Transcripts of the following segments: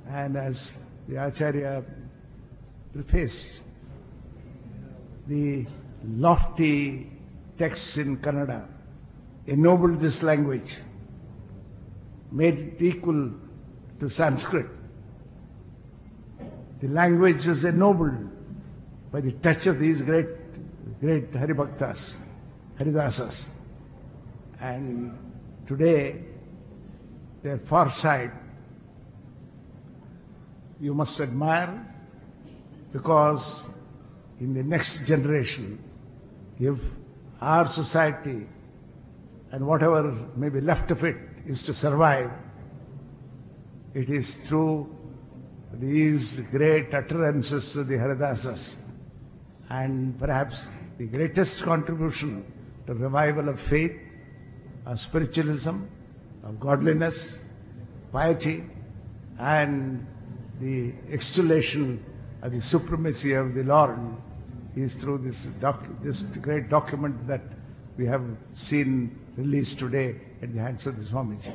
And as the Acharya prefaced, the lofty texts in Kannada ennobled this language, made it equal to Sanskrit. The language was ennobled by the touch of these great, great Haribhaktas, Haridasas. And today, their foresight you must admire because in the next generation, if our society and whatever may be left of it is to survive, it is through these great utterances of the Haridasas and perhaps the greatest contribution to revival of faith, of spiritualism, of godliness, piety, and the extolation of the supremacy of the Lord is through this, doc, this great document that we have seen released today at the hands of the Swamiji.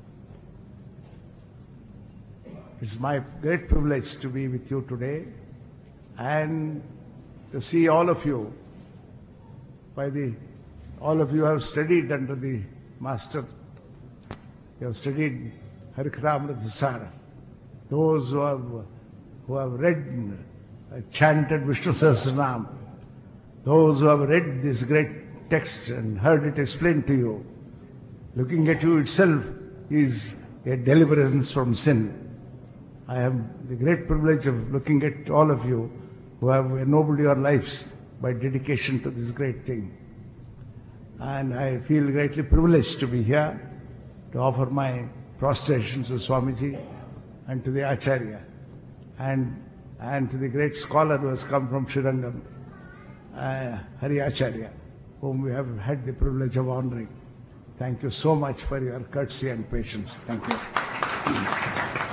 It's my great privilege to be with you today and to see all of you by the all of you have studied under the master you have studied Harikramrita Sara those who have who have read uh, chanted Vishnu Sahasranam those who have read this great text and heard it explained to you looking at you itself is a deliverance from sin I have the great privilege of looking at all of you who have ennobled your lives by dedication to this great thing. And I feel greatly privileged to be here to offer my prostrations to Swamiji and to the Acharya and, and to the great scholar who has come from Srirangam, uh, Hari Acharya, whom we have had the privilege of honoring. Thank you so much for your courtesy and patience. Thank you.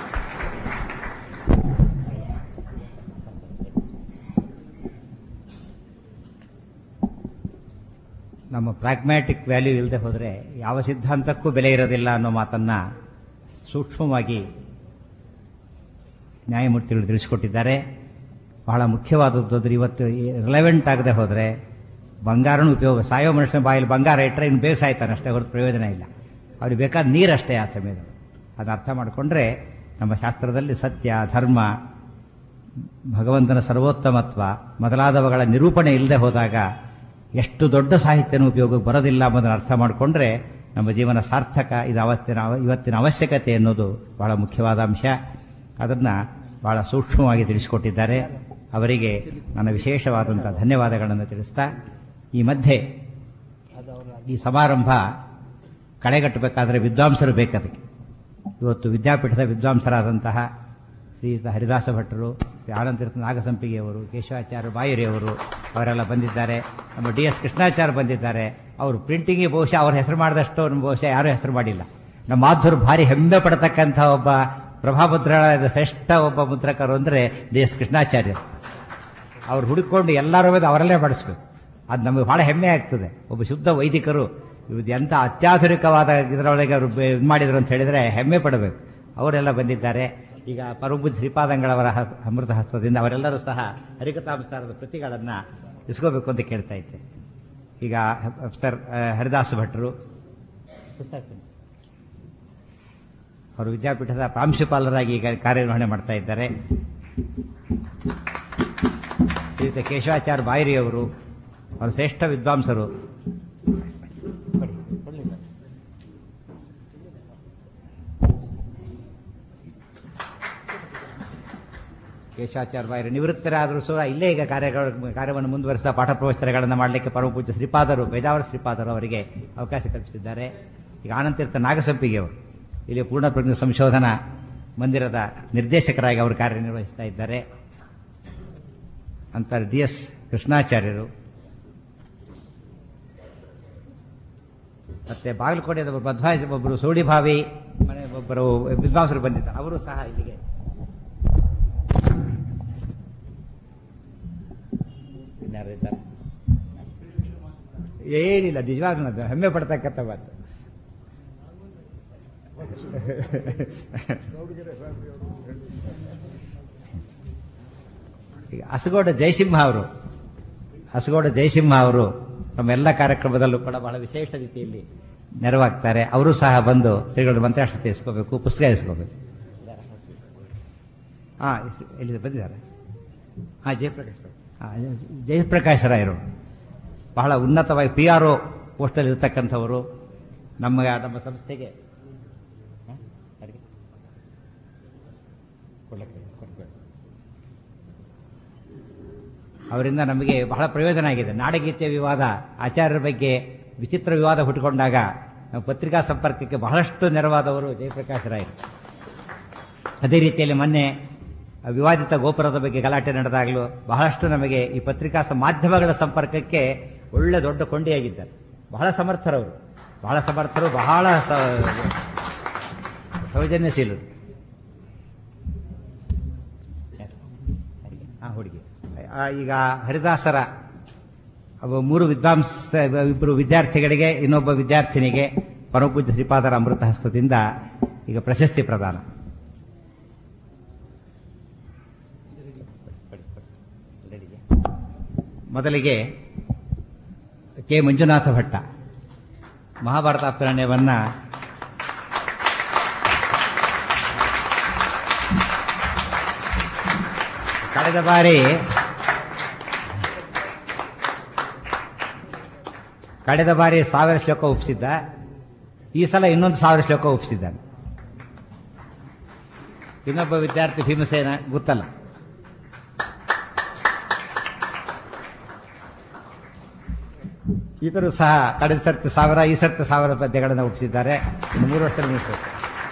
ನಮ್ಮ pragmatic value ಇಲ್ಲದೆ ಹೋದರೆ ಯಾವ ಸಿದ್ಧಾಂತಕ್ಕೂ ಬೆಲೆ ಇರೋದಿಲ್ಲ ಅನ್ನೋ ಮಾತನ್ನು ಸೂಕ್ಷ್ಮವಾಗಿ ನ್ಯಾಯಮೂರ್ತಿಗಳು ತಿಳಿಸಿಕೊಟ್ಟಿದ್ದಾರೆ ಬಹಳ ಮುಖ್ಯವಾದದ್ದು ಅಂದ್ರೆ ಇವತ್ತು ರಿಲೆವೆಂಟ್ ಆಗದೆ ಹೋದರೆ ಬಂಗಾರನೂ ಉಪಯೋಗ ಸಾಯೋ ಮನುಷ್ಯನ ಬಾಯಲ್ಲಿ ಬಂಗಾರ ಇಟ್ಟರೆ ಇನ್ನು ಬೇಗ ಸಾಯ್ತಾನೆ ಅಷ್ಟೇ ಹೊರತು ಪ್ರಯೋಜನ ಇಲ್ಲ ಅವ್ರಿಗೆ ಬೇಕಾದ ನೀರಷ್ಟೇ ಆ ಸಮಯದಲ್ಲಿ ಅದನ್ನ ಅರ್ಥ ಮಾಡಿಕೊಂಡ್ರೆ ನಮ್ಮ ಶಾಸ್ತ್ರದಲ್ಲಿ ಸತ್ಯ ಧರ್ಮ ಭಗವಂತನ ಸರ್ವೋತ್ತಮತ್ವ ಮೊದಲಾದವುಗಳ ನಿರೂಪಣೆ ಇಲ್ಲದೆ ಹೋದಾಗ ಎಷ್ಟು ದೊಡ್ಡ ಸಾಹಿತ್ಯನ ಉಪಯೋಗಕ್ಕೆ ಬರೋದಿಲ್ಲ ಎಂಬುದನ್ನು ಅರ್ಥ ಮಾಡಿಕೊಂಡ್ರೆ ನಮ್ಮ ಜೀವನ ಸಾರ್ಥಕ ಇದು ಅವತ್ತಿನ ಇವತ್ತಿನ ಅವಶ್ಯಕತೆ ಅನ್ನೋದು ಬಹಳ ಮುಖ್ಯವಾದ ಅಂಶ ಅದನ್ನು ಬಹಳ ಸೂಕ್ಷ್ಮವಾಗಿ ತಿಳಿಸಿಕೊಟ್ಟಿದ್ದಾರೆ ಅವರಿಗೆ ನನ್ನ ವಿಶೇಷವಾದಂಥ ಧನ್ಯವಾದಗಳನ್ನು ತಿಳಿಸ್ತಾ ಈ ಮಧ್ಯೆ ಈ ಸಮಾರಂಭ ಕಳೆಗಟ್ಟಬೇಕಾದ್ರೆ ವಿದ್ವಾಂಸರು ಬೇಕದಕ್ಕೆ ಇವತ್ತು ವಿದ್ಯಾಪೀಠದ ವಿದ್ವಾಂಸರಾದಂತಹ ಶ್ರೀಯುತ ಹರಿದಾಸ ಭಟ್ರು ಶ್ರೀ ಆನಂದತೀರ್ಥ ನಾಗಸಂಪಿಗೆಯವರು ಕೇಶವಾಚಾರ್ಯ ಬಾಯಿರಿಯವರು ಅವರೆಲ್ಲ ಬಂದಿದ್ದಾರೆ ನಮ್ಮ ಡಿ ಎಸ್ ಕೃಷ್ಣಾಚಾರ್ಯ ಬಂದಿದ್ದಾರೆ ಅವರು ಪ್ರಿಂಟಿಂಗ್ಗೆ ಬಹುಶಃ ಅವ್ರ ಹೆಸರು ಮಾಡಿದಷ್ಟು ನಮ್ಮ ಬಹುಶಃ ಯಾರೂ ಹೆಸರು ಮಾಡಿಲ್ಲ ನಮ್ಮ ಮಾಧುರು ಭಾರಿ ಹೆಮ್ಮೆ ಪಡತಕ್ಕಂಥ ಒಬ್ಬ ಪ್ರಭಾಮುದ್ರಾಲಯದ ಶ್ರೇಷ್ಠ ಒಬ್ಬ ಮುದ್ರಕರು ಅಂದರೆ ಡಿ ಎಸ್ ಕೃಷ್ಣಾಚಾರ್ಯರು ಅವ್ರು ಹುಡುಕೊಂಡು ಎಲ್ಲರೂ ಬಂದು ಅವರಲ್ಲೇ ಮಾಡಿಸ್ಬೇಕು ಅದು ನಮಗೆ ಬಹಳ ಹೆಮ್ಮೆ ಆಗ್ತದೆ ಒಬ್ಬ ಶುದ್ಧ ವೈದಿಕರು ಇದು ಎಂಥ ಅತ್ಯಾಧುನಿಕವಾದ ಇದರೊಳಗೆ ಅವರು ಇದು ಮಾಡಿದ್ರು ಅಂತ ಹೇಳಿದರೆ ಹೆಮ್ಮೆ ಪಡಬೇಕು ಅವರೆಲ್ಲ ಬಂದಿದ್ದಾರೆ ಈಗ ಪರಮಪೂಜ ಶ್ರೀಪಾದಂಗಳವರ ಹ- ಅಮೃತ ಹಸ್ತದಿಂದ ಅವರೆಲ್ಲರೂ ಸಹ ಹರಿಕಥಾಂಸಾರದ ಪ್ರತಿಗಳನ್ನು ಇಸ್ಕೋಬೇಕು ಅಂತ ಕೇಳ್ತಾ ಇದ್ದೆ ಈಗ ಹ- ಸರ್ ಆ, ಹರಿದಾಸ ಭಟ್ರು ಪುಸ್ತಕ ಅವರು ವಿದ್ಯಾಪೀಠದ ಪ್ರಾಂಶುಪಾಲರಾಗಿ ಈಗ ಕಾರ್ಯನಿರ್ವಹಣೆ ಮಾಡ್ತಾ ಇದ್ದಾರೆ ಶ್ರೀಯುತ ಕೇಶವಾಚಾರ್ಯ ಬಾಯಿರಿಯವರು ಅವರು ಶ್ರೇಷ್ಠ ವಿದ್ವಾಂಸರು ಕೊಡಿ, ಕೊಡ್ಲಿ ಸರ್. ಕೇಶವಾಚಾರ್ಯ ಬಾಯಿರಿ ನಿವೃತ್ತರಾದರೂ ಸಹ ಇಲ್ಲೇ ಈಗ ಕಾರ್ಯಗಳ ಕಾರ್ಯವನ್ನು ಮುಂದುವರಿಸಿದ ಪಾಠ ಪ್ರವಚನಗಳನ್ನು ಮಾಡಲಿಕ್ಕೆ ಪರಮಪೂಜ್ಯ ಶ್ರೀಪಾದರು ಬೇಜಾವರ ಶ್ರೀಪಾದರು ಅವರಿಗೆ ಅವಕಾಶ ಕಲ್ಪಿಸಿದ್ದಾರೆ ಈಗ ಆನಂತೀರ್ಥ ನಾಗಸಂಪಿಗೆಯವರು ಇಲ್ಲಿ ಪೂರ್ಣಪ್ರಜ್ಞ ಸಂಶೋಧನಾ ಮಂದಿರದ ನಿರ್ದೇಶಕರಾಗಿ ಅವರು ಕಾರ್ಯನಿರ್ವಹಿಸ್ತಾ ಇದ್ದಾರೆ ಅಂತ ಡಿ ಎಸ್ ಕೃಷ್ಣಾಚಾರ್ಯರು ಮತ್ತೆ ಬಾಗಲಕೋಟೆಯ ಒಬ್ಬರು ಮಧ್ವಾಜ ಒಬ್ಬರು ಸೋಡಿಭಾವಿ ಮನೆ ಒಬ್ಬರು ವಿದ್ವಾಂಸರು ಬಂದಿದ್ದಾರೆ ಅವರು ಸಹ ಇಲ್ಲಿಗೆ ಇನ್ಯಾರು ಇದ್ದಾರೆ? ಏನಿಲ್ಲ ನಿಜವಾಗ್ಲೂ ಅದು ಹೆಮ್ಮೆ ಪಡ್ತಕ್ಕಂಥ ಮಾತು ಈಗ ಹಸಗೋಡ ಜಯಸಿಂಹ ಅವರು ಹಸಗೋಡ ಜಯಸಿಂಹ ಅವರು ನಮ್ಮೆಲ್ಲ ಕಾರ್ಯಕ್ರಮದಲ್ಲೂ ಕೂಡ ಬಹಳ ವಿಶೇಷ ರೀತಿಯಲ್ಲಿ ನೆರವಾಗ್ತಾರೆ ಅವರು ಸಹ ಬಂದು ಶ್ರೀಗಳ ಮಂತ್ರಾಕ್ಷತೆ ಇಸ್ಕೋಬೇಕು ಪುಸ್ತಕ ಇಸ್ಕೋಬೇಕು ಹಾ ಎಲ್ಲಿ ಬಂದಿದ್ದಾರೆ ಹಾ ಜಯಪ್ರಕಾಶ್ ರಾವ್. ಹಾ, ಜಯಪ್ರಕಾಶ್ ರಾಯರು ಬಹಳ ಉನ್ನತವಾಗಿ ಪಿ ಆರ್ ಒ ಪೋಸ್ಟಲ್ಲಿ ಇರ್ತಕ್ಕಂಥವರು ನಮ್ಮ ನಮ್ಮ ಸಂಸ್ಥೆಗೆ ಹಾ? ಯಾರಿಗೆ? ಕೊಡ್ಲಿಕ್ಕೆ ಹೇಳಿ, ಕೊಡ್ಬೇಡಿ. ಅವರಿಂದ ನಮಗೆ ಬಹಳ ಪ್ರಯೋಜನ ಆಗಿದೆ ನಾಡಗೀತೆ ವಿವಾದ ಆಚಾರ್ಯರ ಬಗ್ಗೆ ವಿಚಿತ್ರ ವಿವಾದ ಹುಟ್ಟುಕೊಂಡಾಗ ನಮ್ಮ ಪತ್ರಿಕಾ ಸಂಪರ್ಕಕ್ಕೆ ಬಹಳಷ್ಟು ನೆರವಾದವರು ಜಯಪ್ರಕಾಶ್ ರಾಯರು ಅದೇ ರೀತಿಯಲ್ಲಿ ಮೊನ್ನೆ ಆ ವಿವಾದಿತ ಗೋಪುರದ ಬಗ್ಗೆ ಗಲಾಟೆ ನಡೆದಾಗಲೂ ಬಹಳಷ್ಟು ನಮಗೆ ಈ ಪತ್ರಿಕಾ ಸ- ಮಾಧ್ಯಮಗಳ ಸಂಪರ್ಕಕ್ಕೆ ಒಳ್ಳೆ ದೊಡ್ಡ ಕೊಂಡಿಯಾಗಿದ್ದಾರೆ ಬಹಳ ಸಮರ್ಥರವರು ಬಹಳ ಸಮರ್ಥರು ಬಹಳ ಸ- ಸೌಜನ್ಯಶೀಲರು ಆ ಹುಡುಗಿ ಆ, ಈಗ ಹರಿದಾಸರ ಅವ ಮೂರು ವಿದ್ವಾಂಸ ಇಬ್ಬರು ವಿದ್ಯಾರ್ಥಿಗಳಿಗೆ ಇನ್ನೊಬ್ಬ ವಿದ್ಯಾರ್ಥಿನಿಗೆ ಪರಮಪೂಜ್ಯ ಶ್ರೀಪಾದರ ಅಮೃತ ಹಸ್ತದಿಂದ ಈಗ ಪ್ರಶಸ್ತಿ ಪ್ರದಾನ ಮೊದಲಿಗೆ ಕೆ ಮಂಜುನಾಥ ಭಟ್ಟ ಮಹಾಭಾರತ ಪ್ರಣಯವನ್ನ ಕಳೆದ ಬಾರಿ ಕಳೆದ ಬಾರಿ ಸಾವಿರ ಶ್ಲೋಕ ಒಪ್ಪಿಸಿದ್ದ ಈ ಸಲ ಇನ್ನೊಂದು ಸಾವಿರ ಶ್ಲೋಕ ಒಪ್ಪಿಸಿದ್ದಾನೆ ಇನ್ನೊಬ್ಬ ವಿದ್ಯಾರ್ಥಿ ಭೀಮಸೇನ ಗೊತ್ತಲ್ಲ ಇತರು ಸಹ ಕಳೆದ ಸರ್ತಿ ಸಾವಿರ ಈ ಸರ್ತಿ ಸಾವಿರ ಪದ್ಯಗಳನ್ನು ಒಪ್ಪಿಸಿದ್ದಾರೆ ಇನ್ನು ಮೂರು ವರ್ಷದಲ್ಲಿ ಮುಗಿಸ್ಬೇಕು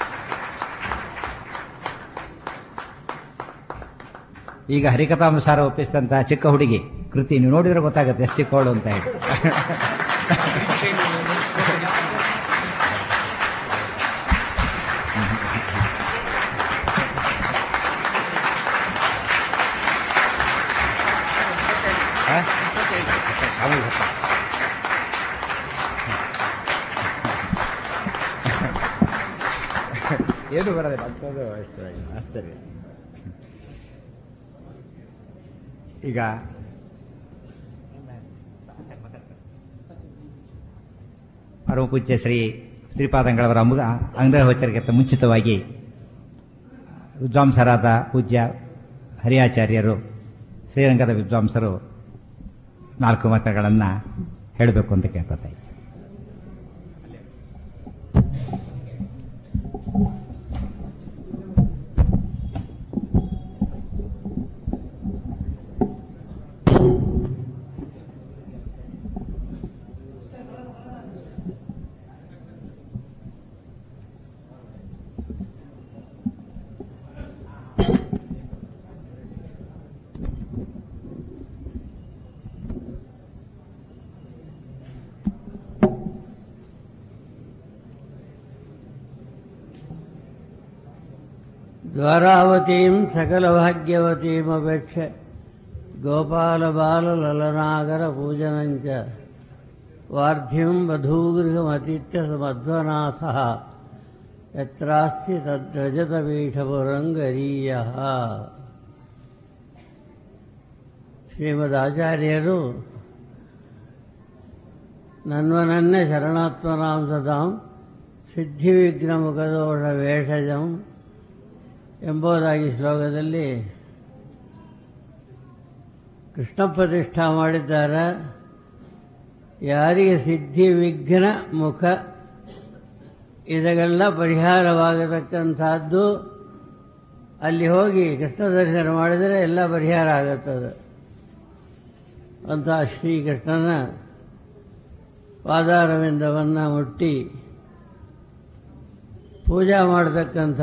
ಈಗ ಹರಿಕಥಾಂಸಾರ ಒಪ್ಪಿಸಿದಂತ ಚಿಕ್ಕ ಹುಡುಗಿ ಕೃತಿ ನೀವು ನೋಡಿದ್ರೆ ಗೊತ್ತಾಗುತ್ತೆ ಎಷ್ಟು ಚಿಕ್ಕವಳು ಅಂತ ಹೇಳಿ ಹ? ಆಮೇಲೆ ಗೊತ್ತಾಗುತ್ತೆ. ಏನು ಬರೋದಿಲ್ಲ ಅಂಥದ್ದು ಅಷ್ಟು ಆಶ್ಚರ್ಯ ಈಗ ಪರಮಪೂಜ್ಯ ಶ್ರೀ ಶ್ರೀಪಾದಂಗಳವರ ಅಮೃತ ಅಂಗಹೋಚರಿಗಿಂತ ಮುಂಚಿತವಾಗಿ ವಿದ್ವಾಂಸರಾದ ಪೂಜ್ಯ ಹರಿಯಾಚಾರ್ಯರು ಶ್ರೀರಂಗದ ವಿದ್ವಾಂಸರು ನಾಲ್ಕು ಮಾತುಗಳನ್ನು ಹೇಳಬೇಕು ಅಂತ ಕೇಳ್ಕೊತಾ ಇದ್ದೀನಿ. ದ್ವಾರಾವತೀಂ ಸಕಲಭಾಗ್ಯವತೀಮಪೇಕ್ಷ ಗೋಪಾಲಬಾಲಲಲನಾಗರ ಪೂಜನಂಚ ವಾರ್ಧ್ಯಂ ವಧೂಗೃಹಮತಿಥ್ಯ ಸಮಧ್ವನಾಥ ಯತ್ರಾಸ್ತಿ ತದ್ರಜತಪೀಠಪುರಂಗರೀಯ ಶ್ರೀಮದ್ ಆಚಾರ್ಯರು ನನ್ವನನ್ನೇ ಶರಣಾತ್ಮನಾಂ ಸದಾಂ ಸಿದ್ಧಿವಿಘ್ನ ಮುಖದೋಷ ವೇಷಜಂ ಎಂಬುದಾಗಿ ಶ್ಲೋಕದಲ್ಲಿ ಕೃಷ್ಣ ಪ್ರತಿಷ್ಠಾ ಮಾಡಿದ್ದಾರೆ ಯಾರಿಗೆ ಸಿದ್ಧಿ ವಿಘ್ನ ಮುಖ ಇದೆಲ್ಲ ಪರಿಹಾರವಾಗತಕ್ಕಂಥದ್ದು ಅಲ್ಲಿ ಹೋಗಿ ಕೃಷ್ಣ ದರ್ಶನ ಮಾಡಿದರೆ ಎಲ್ಲ ಪರಿಹಾರ ಆಗುತ್ತದೆ ಅಂತಹ ಶ್ರೀಕೃಷ್ಣನ ಪಾದಾರವಿಂದವನ್ನು ಮುಟ್ಟಿ ಪೂಜಾ ಮಾಡತಕ್ಕಂಥ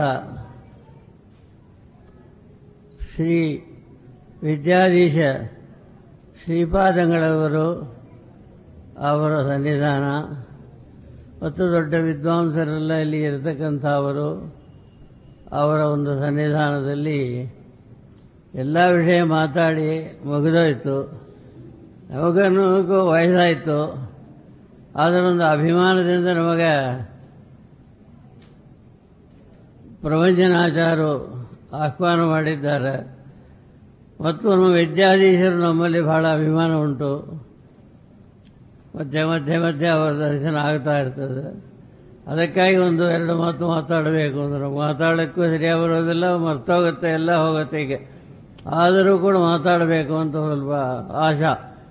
ಶ್ರೀ ವಿದ್ಯಾಧೀಶ ಶ್ರೀಪಾದಂಗಳವರು ಅವರ ಸನ್ನಿಧಾನ ಮತ್ತು ದೊಡ್ಡ ವಿದ್ವಾಂಸರೆಲ್ಲ ಇಲ್ಲಿ ಇರತಕ್ಕಂಥವರು ಅವರ ಒಂದು ಸನ್ನಿಧಾನದಲ್ಲಿ ಎಲ್ಲ ವಿಷಯ ಮಾತಾಡಿ ಮುಗಿದೋಯ್ತು ನಮಗನ್ನೂ ವಯಸ್ಸಾಯಿತು ಅದರೊಂದು ಅಭಿಮಾನದಿಂದ ನಮಗೆ ಪ್ರವಂಜನಾಚಾರು ಆಹ್ವಾನ ಮಾಡಿದ್ದಾರೆ ಮತ್ತು ನಮ್ಮ ವಿದ್ಯಾಧೀಶರು ನಮ್ಮಲ್ಲಿ ಬಹಳ ಅಭಿಮಾನ ಉಂಟು ಮಧ್ಯೆ ಮಧ್ಯೆ ಮಧ್ಯೆ ಅವರ ದರ್ಶನ ಆಗ್ತಾ ಇರ್ತದೆ ಅದಕ್ಕಾಗಿ ಒಂದು ಎರಡು ಮಾತು ಮಾತಾಡಬೇಕು ಅಂದ್ರೆ ಮಾತಾಡೋಕ್ಕೂ ಸರಿಯಾಗಿ ಬರೋದಿಲ್ಲ ಮರ್ತೋಗುತ್ತೆ ಎಲ್ಲ ಹೋಗುತ್ತೆ ಈಗ ಆದರೂ ಕೂಡ ಮಾತಾಡಬೇಕು ಅಂತ ಸ್ವಲ್ಪ ಆಶಾ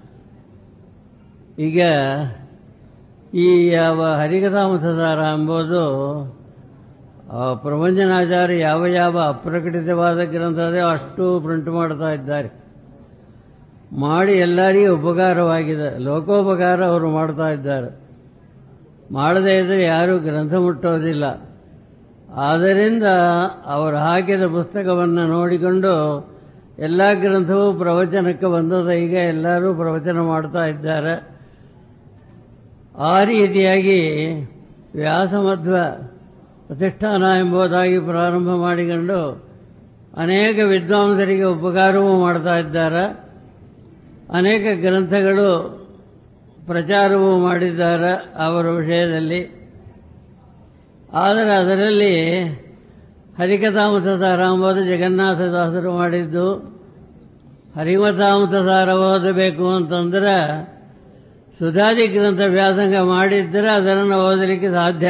ಈಗ ಈ ಯಾವ ಹರಿಕಥಾಮಥಸಾರ ಎಂಬುದು ಆ, ಪ್ರಪಂಚನಾಚಾರ್ಯ ಯಾವ ಯಾವ ಅಪ್ರಕಟಿತವಾದ ಗ್ರಂಥದೇ ಅಷ್ಟು ಪ್ರಿಂಟ್ ಮಾಡ್ತಾ ಇದ್ದಾರೆ ಮಾಡಿ ಎಲ್ಲರಿಗೂ ಉಪಕಾರವಾಗಿದೆ ಲೋಕೋಪಕಾರ ಅವರು ಮಾಡ್ತಾ ಇದ್ದಾರೆ ಮಾಡದೇ ಇದ್ದರೆ ಯಾರೂ ಗ್ರಂಥ ಮುಟ್ಟೋದಿಲ್ಲ ಆದ್ದರಿಂದ ಅವರು ಹಾಕಿದ ಪುಸ್ತಕವನ್ನು ನೋಡಿಕೊಂಡು ಎಲ್ಲ ಗ್ರಂಥವೂ ಪ್ರವಚನಕ್ಕೆ ಬಂದದ ಈಗ ಎಲ್ಲರೂ ಪ್ರವಚನ ಮಾಡ್ತಾ ಇದ್ದಾರೆ ಆ ರೀತಿಯಾಗಿ ವ್ಯಾಸಮಧ್ವ ಪ್ರತಿಷ್ಠಾನ ಎಂಬುದಾಗಿ ಪ್ರಾರಂಭ ಮಾಡಿಕೊಂಡು ಅನೇಕ ವಿದ್ವಾಂಸರಿಗೆ ಉಪಕಾರವೂ ಮಾಡ್ತಾ ಇದ್ದಾರೆ ಅನೇಕ ಗ್ರಂಥಗಳು ಪ್ರಚಾರವೂ ಮಾಡಿದ್ದಾರೆ ಅವರ ವಿಷಯದಲ್ಲಿ ಆದರೆ ಅದರಲ್ಲಿ ಹರಿಕಥಾಮೃತಸಾರ ಎಂಬುದು ಜಗನ್ನಾಥದಾಸರು ಮಾಡಿದ್ದು ಹರಿಮತಾಮೃತಸಾರ ಓದಬೇಕು ಅಂತಂದ್ರೆ ಸುಧಾದಿ ಗ್ರಂಥ ವ್ಯಾಸಂಗ ಮಾಡಿದ್ದರೆ ಅದನ್ನು ಓದಲಿಕ್ಕೆ ಸಾಧ್ಯ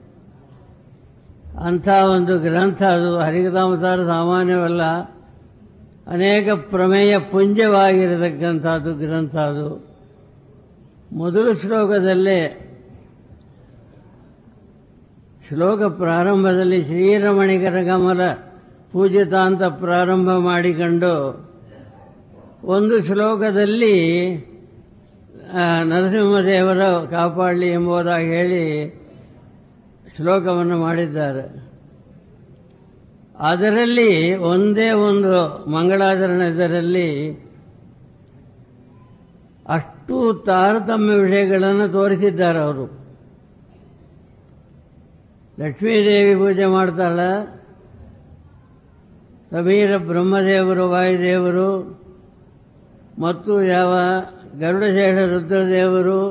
ಅಂಥ ಒಂದು ಗ್ರಂಥ ಅದು ಹರಿಕಥಾಮೃತಾರ ಸಾಮಾನ್ಯವಲ್ಲ ಅನೇಕ ಪ್ರಮೇಯ ಪುಂಜವಾಗಿರತಕ್ಕಂಥದ್ದು ಗ್ರಂಥ ಅದು ಮೊದಲು ಶ್ಲೋಕದಲ್ಲೇ ಶ್ಲೋಕ ಪ್ರಾರಂಭದಲ್ಲಿ ಶ್ರೀರಮಣಿಕರ ಕಮಲ ಪೂಜಿತ ಅಂತ ಪ್ರಾರಂಭ ಮಾಡಿಕೊಂಡು ಒಂದು ಶ್ಲೋಕದಲ್ಲಿ ಆ, ನರಸಿಂಹದೇವರ ಕಾಪಾಡಲಿ ಎಂಬುದಾಗಿ ಹೇಳಿ ಶ್ಲೋಕವನ್ನು ಮಾಡಿದ್ದಾರೆ ಅದರಲ್ಲಿ ಒಂದೇ ಒಂದು ಮಂಗಳಾಚರಣೆದರಲ್ಲಿ ಅಷ್ಟು ತಾರತಮ್ಯ ವಿಷಯಗಳನ್ನು ತೋರಿಸಿದ್ದಾರೆ ಅವರು ಲಕ್ಷ್ಮೀದೇವಿ ಪೂಜೆ ಮಾಡ್ತಾಳೆ ಸಮೀರ ಬ್ರಹ್ಮದೇವರು ವಾಯುದೇವರು ಮತ್ತು ಯಾವ ಗರುಡಶೇಷ ರುದ್ರದೇವರು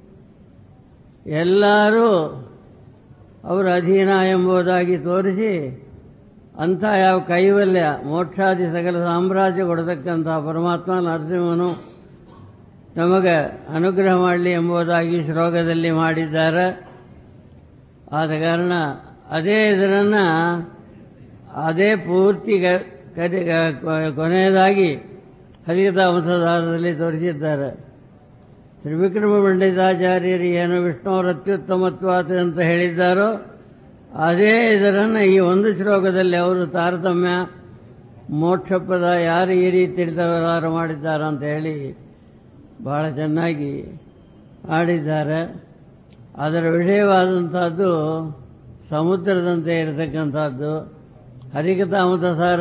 ಎಲ್ಲರೂ ಅವರ ಅಧೀನ ಎಂಬುದಾಗಿ ತೋರಿಸಿ ಅಂಥ ಯಾವ ಕೈವಲ್ಯ ಮೋಕ್ಷಾದಿ ಸಕಲ ಸಾಮ್ರಾಜ್ಯ ಕೊಡತಕ್ಕಂಥ ಪರಮಾತ್ಮ ನರಸಿಂಹನು ನಮಗೆ ಅನುಗ್ರಹ ಮಾಡಲಿ ಎಂಬುದಾಗಿ ಶ್ಲೋಕದಲ್ಲಿ ಮಾಡಿದ್ದಾರೆ ಆದ ಕಾರಣ ಅದೇ ಇದರನ್ನು ಅದೇ ಪೂರ್ತಿ ಗ- ಕರಿ- ಗ- ಕೊನೆಯದಾಗಿ ಹರಿಕಥಾಮೃತಧಾರದಲ್ಲಿ ತೋರಿಸಿದ್ದಾರೆ ತ್ರಿವಿಕ್ರಮ ಪಂಡಿತಾಚಾರ್ಯರು ಏನು ವಿಷ್ಣುವರ ಅತ್ಯುತ್ತಮತ್ವಾತ ಅಂತ ಹೇಳಿದ್ದಾರೋ ಅದೇ ಇದರನ್ನು ಈ ಒಂದು ಶ್ಲೋಕದಲ್ಲಿ ಅವರು ತಾರತಮ್ಯ ಮೋಕ್ಷಪದ ಯಾರು ಈ ರೀತಿ ತಿಳಿದವರಾರ ಮಾಡಿದ್ದಾರೆ ಅಂತ ಹೇಳಿ ಬಹಳ ಚೆನ್ನಾಗಿ ಆಡಿದ್ದಾರೆ ಅದರ ವಿಷಯವಾದಂಥದ್ದು ಸಮುದ್ರದಂತೆ ಇರತಕ್ಕಂಥದ್ದು ಹರಿಕಥಾಮೃತಸಾರ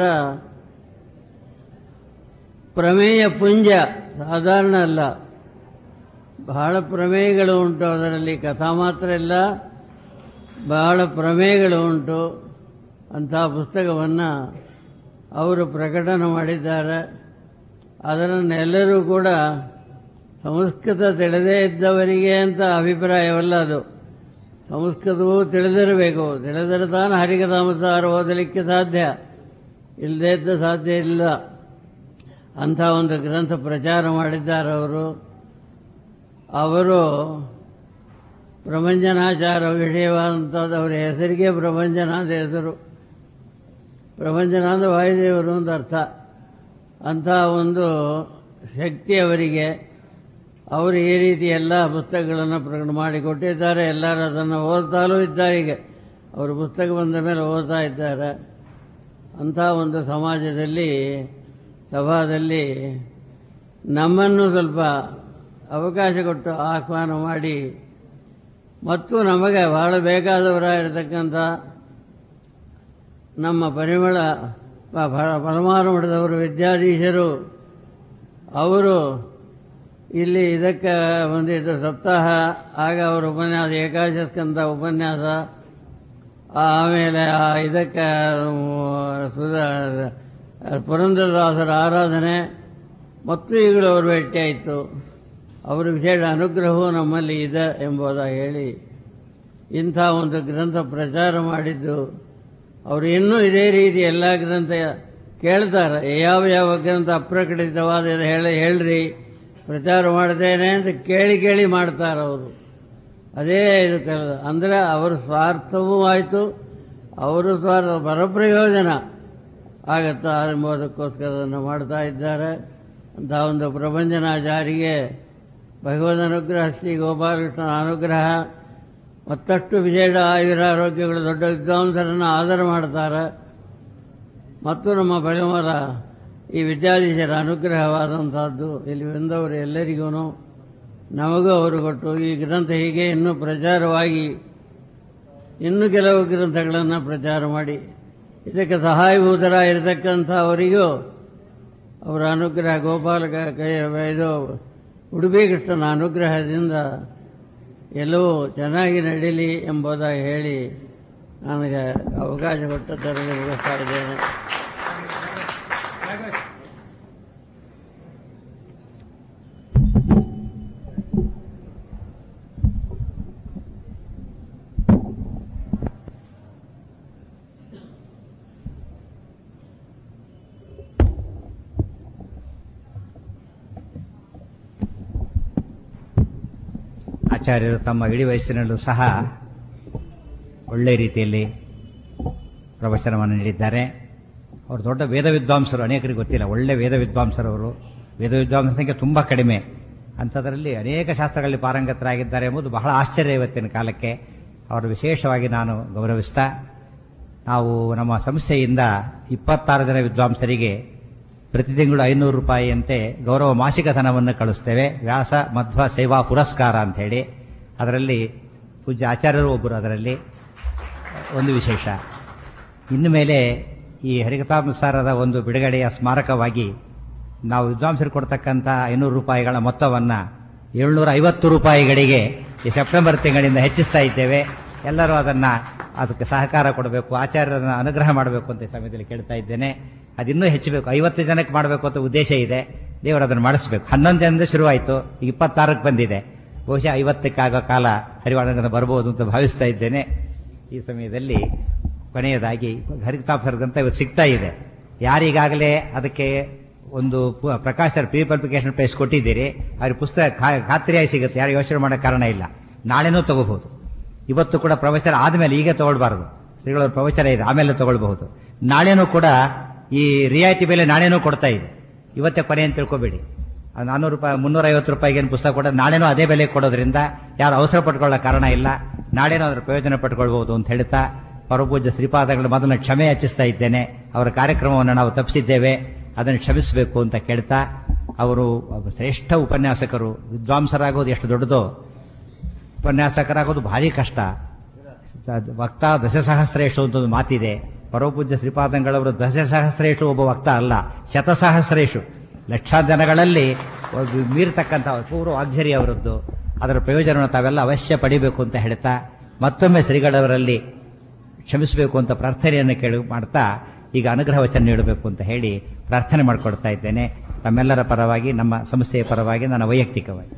ಪ್ರಮೇಯ ಪುಂಜ ಸಾಧಾರಣ ಅಲ್ಲ ಬಹಳ ಪ್ರಮೇಯಗಳು ಉಂಟು ಅದರಲ್ಲಿ ಕಥಾ ಮಾತ್ರ ಇಲ್ಲ ಬಹಳ ಪ್ರಮೇಯಗಳು ಉಂಟು ಅಂತಹ ಪುಸ್ತಕವನ್ನು ಅವರು ಪ್ರಕಟಣೆ ಮಾಡಿದ್ದಾರೆ ಅದರನ್ನೆಲ್ಲರೂ ಕೂಡ ಸಂಸ್ಕೃತ ತಿಳಿದೇ ಇದ್ದವರಿಗೆ ಅಂತ ಅಭಿಪ್ರಾಯವಲ್ಲ ಅದು ಸಂಸ್ಕೃತವೂ ತಿಳಿದಿರಬೇಕು ತಿಳಿದರೆ ತಾನು ಹರಿಕಥಾಮೃತಾರ ಓದಲಿಕ್ಕೆ ಸಾಧ್ಯ ಇಲ್ಲದೇ ಇದ್ದ ಸಾಧ್ಯ ಇಲ್ಲ ಅಂಥ ಒಂದು ಗ್ರಂಥ ಪ್ರಚಾರ ಮಾಡಿದ್ದಾರೆ ಅವರು ಅವರು ಪ್ರಪಂಚನಾಚಾರ ವಿಷಯವಾದಂಥದ್ದು ಅವರ ಹೆಸರಿಗೆ ಪ್ರಪಂಚನಾದ ಹೆಸರು ಪ್ರಪಂಚನಾದ ವಾಯುದೇವರು ಅಂತ ಅರ್ಥ ಅಂಥ ಒಂದು ಶಕ್ತಿ ಅವರಿಗೆ ಅವರು ಈ ರೀತಿ ಎಲ್ಲ ಪುಸ್ತಕಗಳನ್ನು ಪ್ರಕಟ ಮಾಡಿಕೊಟ್ಟಿದ್ದಾರೆ ಎಲ್ಲರೂ ಅದನ್ನು ಓದ್ತಾಲೂ ಇದ್ದಾರೆ ಈಗ ಅವರು ಪುಸ್ತಕ ಬಂದ ಮೇಲೆ ಓದ್ತಾ ಇದ್ದಾರೆ ಅಂಥ ಒಂದು ಸಮಾಜದಲ್ಲಿ ಸಭಾದಲ್ಲಿ ನಮ್ಮನ್ನು ಸ್ವಲ್ಪ ಅವಕಾಶ ಕೊಟ್ಟು ಆಹ್ವಾನ ಮಾಡಿ ಮತ್ತು ನಮಗೆ ಬಹಳ ಬೇಕಾದವರಾಗಿರ್ತಕ್ಕಂಥ ನಮ್ಮ ಪರಿಮಳ ಪ- ಪ- ಪರಮಾರು ಮಠದವರು ವಿದ್ಯಾಧೀಶರು ಅವರು ಇಲ್ಲಿ ಇದಕ್ಕೆ ಬಂದಿದ್ದು ಸಪ್ತಾಹ ಆಗ ಅವರ ಉಪನ್ಯಾಸ ಏಕಾದಶ ಸ್ಕಂದ ಉಪನ್ಯಾಸ ಆಮೇಲೆ ಆ ಇದಕ್ಕೆ ಸುಧಾ ಪುರಂದರದಾಸರ ಆರಾಧನೆ ಮತ್ತು ಈಗಲೂ ಅವರು ಭೇಟಿಯಾಯಿತು ಅವರ ವಿಶೇಷ ಅನುಗ್ರಹವು ನಮ್ಮಲ್ಲಿ ಇದೆ ಎಂಬುದಾಗಿ ಹೇಳಿ ಇಂಥ ಒಂದು ಗ್ರಂಥ ಪ್ರಚಾರ ಮಾಡಿದ್ದು ಅವರು ಇನ್ನೂ ಇದೇ ರೀತಿ ಎಲ್ಲ ಗ್ರಂಥ ಕೇಳ್ತಾರೆ ಯಾವ ಯಾವ ಗ್ರಂಥ ಅಪ್ರಕಟಿತವಾದ ಇದು ಹೇಳಿ ಹೇಳ್ರಿ ಪ್ರಚಾರ ಮಾಡ್ತೇನೆ ಅಂತ ಕೇಳಿ ಕೇಳಿ ಮಾಡ್ತಾರೆ ಅವರು ಅದೇ ಇದು ಕೆಲ ಅಂದರೆ ಅವರ ಸ್ವಾರ್ಥವೂ ಆಯಿತು ಅವರು ಸ್ವಾರ್ಥ ಪರಪ್ರಯೋಜನ ಆಗತ್ತಾ ಎಂಬುದಕ್ಕೋಸ್ಕರ ಅದನ್ನು ಮಾಡ್ತಾ ಇದ್ದಾರೆ ಅಂತ ಒಂದು ಪ್ರಪಂಚನ ಜಾರಿಗೆ ಭಗವದ್ ಅನುಗ್ರಹ ಶ್ರೀ ಗೋಪಾಲಕೃಷ್ಣನ ಅನುಗ್ರಹ ಮತ್ತಷ್ಟು ವಿಜಯ ಆಯುರಾರೋಗ್ಯಗಳು ದೊಡ್ಡ ವಿದ್ವಾಂಸರನ್ನು ಆಧಾರ ಮಾಡ್ತಾರೆ ಮತ್ತು ನಮ್ಮ ಬೆಳಮರ ಈ ವಿದ್ಯಾಧೀಶರ ಅನುಗ್ರಹವಾದಂಥದ್ದು ಇಲ್ಲಿ ಬಂದವರು ಎಲ್ಲರಿಗೂ ನಮಗೂ ಅವರು ಕೊಟ್ಟು ಈ ಗ್ರಂಥ ಹೀಗೆ ಇನ್ನೂ ಪ್ರಚಾರವಾಗಿ ಇನ್ನೂ ಕೆಲವು ಗ್ರಂಥಗಳನ್ನು ಪ್ರಚಾರ ಮಾಡಿ ಇದಕ್ಕೆ ಸಹಾಯಭೂತರಾಗಿರ್ತಕ್ಕಂಥ ಅವರಿಗೂ ಅವರ ಅನುಗ್ರಹ ಗೋಪಾಲಕ ಕೈ ಇದು ಉಡುಪಿ ಕೃಷ್ಣನ ಅನುಗ್ರಹದಿಂದ ಎಲ್ಲವೂ ಚೆನ್ನಾಗಿ ನಡೀಲಿ ಎಂಬುದಾಗಿ ಹೇಳಿ ನನಗೆ ಅವಕಾಶ ಕೊಟ್ಟದ್ದರಲ್ಲಿ ಮುಗಿಸ್ತಾ ಇದ್ದೇನೆ ಆಚಾರ್ಯರು ತಮ್ಮ ಇಡೀ ವಯಸ್ಸಿನಲ್ಲೂ ಸಹ ಒಳ್ಳೆ ರೀತಿಯಲ್ಲಿ ಪ್ರವಚನವನ್ನು ನೀಡಿದ್ದಾರೆ ಅವರು ದೊಡ್ಡ ವೇದ ವಿದ್ವಾಂಸರು ಅನೇಕರಿಗೆ ಗೊತ್ತಿಲ್ಲ ಒಳ್ಳೆ ವೇದ ವಿದ್ವಾಂಸರು ಅವರು ವೇದ ವಿದ್ವಾಂಸರ ಸಂಖ್ಯೆ ತುಂಬ ಕಡಿಮೆ ಅಂಥದ್ರಲ್ಲಿ ಅನೇಕ ಶಾಸ್ತ್ರಗಳಲ್ಲಿ ಪಾರಂಗತರಾಗಿದ್ದಾರೆ ಎಂಬುದು ಬಹಳ ಆಶ್ಚರ್ಯ ಇವತ್ತಿನ ಕಾಲಕ್ಕೆ ಅವರು ವಿಶೇಷವಾಗಿ ನಾನು ಗೌರವಿಸ್ತಾ ನಾವು ನಮ್ಮ ಸಂಸ್ಥೆಯಿಂದ ಇಪ್ಪತ್ತಾರು ಜನ ವಿದ್ವಾಂಸರಿಗೆ ಪ್ರತಿ ತಿಂಗಳು ಐನೂರು ರೂಪಾಯಿಯಂತೆ ಗೌರವ ಮಾಸಿಕ ಧನವನ್ನು ಕಳಿಸ್ತೇವೆ ವ್ಯಾಸ ಮಧ್ವ ಸೇವಾ ಪುರಸ್ಕಾರ ಅಂತ ಹೇಳಿ ಅದರಲ್ಲಿ ಪೂಜ್ಯ ಆಚಾರ್ಯರು ಒಬ್ಬರು ಅದರಲ್ಲಿ ಒಂದು ವಿಶೇಷ ಇನ್ನು ಮೇಲೆ ಈ ಹರಿಕಥಾನುಸಾರದ ಒಂದು ಬಿಡುಗಡೆಯ ಸ್ಮಾರಕವಾಗಿ ನಾವು ವಿದ್ವಾಂಸರು ಕೊಡ್ತಕ್ಕಂಥ ಐನೂರು ರೂಪಾಯಿಗಳ ಮೊತ್ತವನ್ನು ಏಳ್ನೂರ ಐವತ್ತು ರೂಪಾಯಿಗಳಿಗೆ ಈ ಸೆಪ್ಟೆಂಬರ್ ತಿಂಗಳಿಂದ ಹೆಚ್ಚಿಸ್ತಾ ಇದ್ದೇವೆ ಎಲ್ಲರೂ ಅದನ್ನು ಅದಕ್ಕೆ ಸಹಕಾರ ಕೊಡಬೇಕು ಆಚಾರ್ಯರನ್ನು ಅನುಗ್ರಹ ಮಾಡಬೇಕು ಅಂತ ಈ ಸಮಯದಲ್ಲಿ ಕೇಳ್ತಾ ಇದ್ದೇನೆ ಅದಿನ್ನೂ ಹೆಚ್ಚಬೇಕು ಐವತ್ತು ಜನಕ್ಕೆ ಮಾಡಬೇಕು ಅಂತ ಉದ್ದೇಶ ಇದೆ ದೇವರು ಅದನ್ನು ಮಾಡಿಸ್ಬೇಕು ಹನ್ನೊಂದು ಜನದಿಂದ ಶುರುವಾಯಿತು ಈಗ ಇಪ್ಪತ್ತಾರಕ್ಕೆ ಬಂದಿದೆ ಬಹುಶಃ ಐವತ್ತಕ್ಕಾಗೋ ಕಾಲ ಹರಿವಾಣಗಂಧ ಬರ್ಬೋದು ಅಂತ ಭಾವಿಸ್ತಾ ಇದ್ದೇನೆ ಈ ಸಮಯದಲ್ಲಿ ಕೊನೆಯದಾಗಿ ಹರಿತಾಪ್ಸರ್ಗಂತ ಇವತ್ತು ಸಿಗ್ತಾ ಇದೆ ಯಾರಿಗಾಗಲೇ ಅದಕ್ಕೆ ಒಂದು ಪು- Prakash sir pre publication prize ಕೊಟ್ಟಿದ್ದೀರಿ ಅವ್ರಿಗೆ ಪುಸ್ತಕ ಖಾ- ಖಾತ್ರಿಯಾಗಿ ಸಿಗುತ್ತೆ ಯಾರು ಯೋಚನೆ ಮಾಡೋ ಕಾರಣ ಇಲ್ಲ ನಾಳೆನೂ ತಗೋಬಹುದು ಇವತ್ತು ಕೂಡ ಪ್ರವಚನ ಆದಮೇಲೆ ಈಗ ತಗೊಳ್ಬಾರದು ಶ್ರೀಗಳ ಪ್ರವಚನ ಇದೆ ಆಮೇಲೆ ತಗೊಳ್ಬಹುದು ನಾಳೆನೂ ಕೂಡ ಈ ರಿಯಾಯಿತಿ ಬೆಲೆ ನಾಳೆನೂ ಕೊಡ್ತಾ ಇದೆ ಇವತ್ತೇ ಕೊನೆ ಅಂತ ತಿಳ್ಕೊಬೇಡಿ ಆ ನಾನ್ನೂರು ರೂಪಾಯಿ ಮುನ್ನೂರ ಐವತ್ತು ರೂಪಾಯಿಗೆ ಏನು ಪುಸ್ತಕ ಕೊಡೋದು ನಾಳೆನೂ ಅದೇ ಬೆಲೆ ಕೊಡೋದ್ರಿಂದ ಯಾರು ಅವಸರ ಪಟ್ಕೊಳ್ಳೋ ಕಾರಣ ಇಲ್ಲ ನಾಳೆನೂ ಅದರ ಪ್ರಯೋಜನ ಪಟ್ಕೊಳ್ಬಹುದು ಅಂತ ಹೇಳ್ತಾ ಪರಪೂಜ್ಯ ಶ್ರೀಪಾದಗಳ ಮೊದಲ ಕ್ಷಮೆ ಯಾಚಿಸ್ತಾ ಇದ್ದೇನೆ ಅವರ ಕಾರ್ಯಕ್ರಮವನ್ನು ನಾವು ತಪ್ಪಿಸಿದ್ದೇವೆ ಅದನ್ನು ಕ್ಷಮಿಸಬೇಕು ಅಂತ ಕೇಳ್ತಾ ಅವರು ಒಬ್ಬ ಶ್ರೇಷ್ಠ ಉಪನ್ಯಾಸಕರು ವಿದ್ವಾಂಸರಾಗೋದು ಎಷ್ಟು ದೊಡ್ಡದೋ ಉಪನ್ಯಾಸಕರಾಗೋದು ಭಾರಿ ಕಷ್ಟ ಸ- ವಕ್ತಾ ದಶಸಹಸ್ರೇಶು ಅಂತ ಒಂದು ಮಾತಿದೆ ಪರಮಪೂಜ್ಯ ಶ್ರೀಪಾದಂಗಳವರು ದಶಸಹಸ್ರೇಶು ಒಬ್ಬ ವಕ್ತ ಅಲ್ಲ ಶತಸಹಸ್ರೇಶು ಲಕ್ಷಾಂತರ ಜನಗಳಲ್ಲಿ ಒಬ್ಬ ಮೀರ್ತಕ್ಕಂಥ ಪೂರ್ವ ವಾಗ್ಝರಿ ಅವರದ್ದು ಅದರ ಪ್ರಯೋಜನವನ್ನು ತಾವೆಲ್ಲ ಅವಶ್ಯ ಪಡಿಬೇಕು ಅಂತ ಹೇಳ್ತಾ ಮತ್ತೊಮ್ಮೆ ಶ್ರೀಗಳವರಲ್ಲಿ ಕ್ಷಮಿಸಬೇಕು ಅಂತ ಪ್ರಾರ್ಥನೆಯನ್ನು ಕೇಳಿ ಮಾಡ್ತಾ ಈಗ ಅನುಗ್ರಹ ವಚನ ನೀಡಬೇಕು ಅಂತ ಹೇಳಿ ಪ್ರಾರ್ಥನೆ ಮಾಡಿಕೊಡ್ತಾ ಇದ್ದೇನೆ ತಮ್ಮೆಲ್ಲರ ಪರವಾಗಿ ನಮ್ಮ ಸಂಸ್ಥೆಯ ಪರವಾಗಿ ನನ್ನ ವೈಯಕ್ತಿಕವಾಗಿ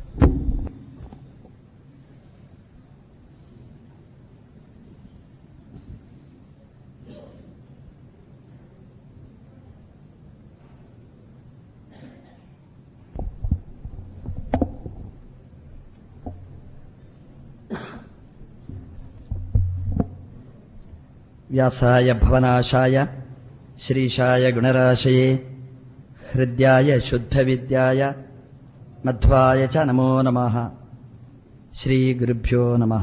व्यासाय भवनाशाय श्रीशाय गुणराशये हृद्याय शुद्धविद्याय मध्वाय च नमो नमः श्रीगुरुभ्यो नमः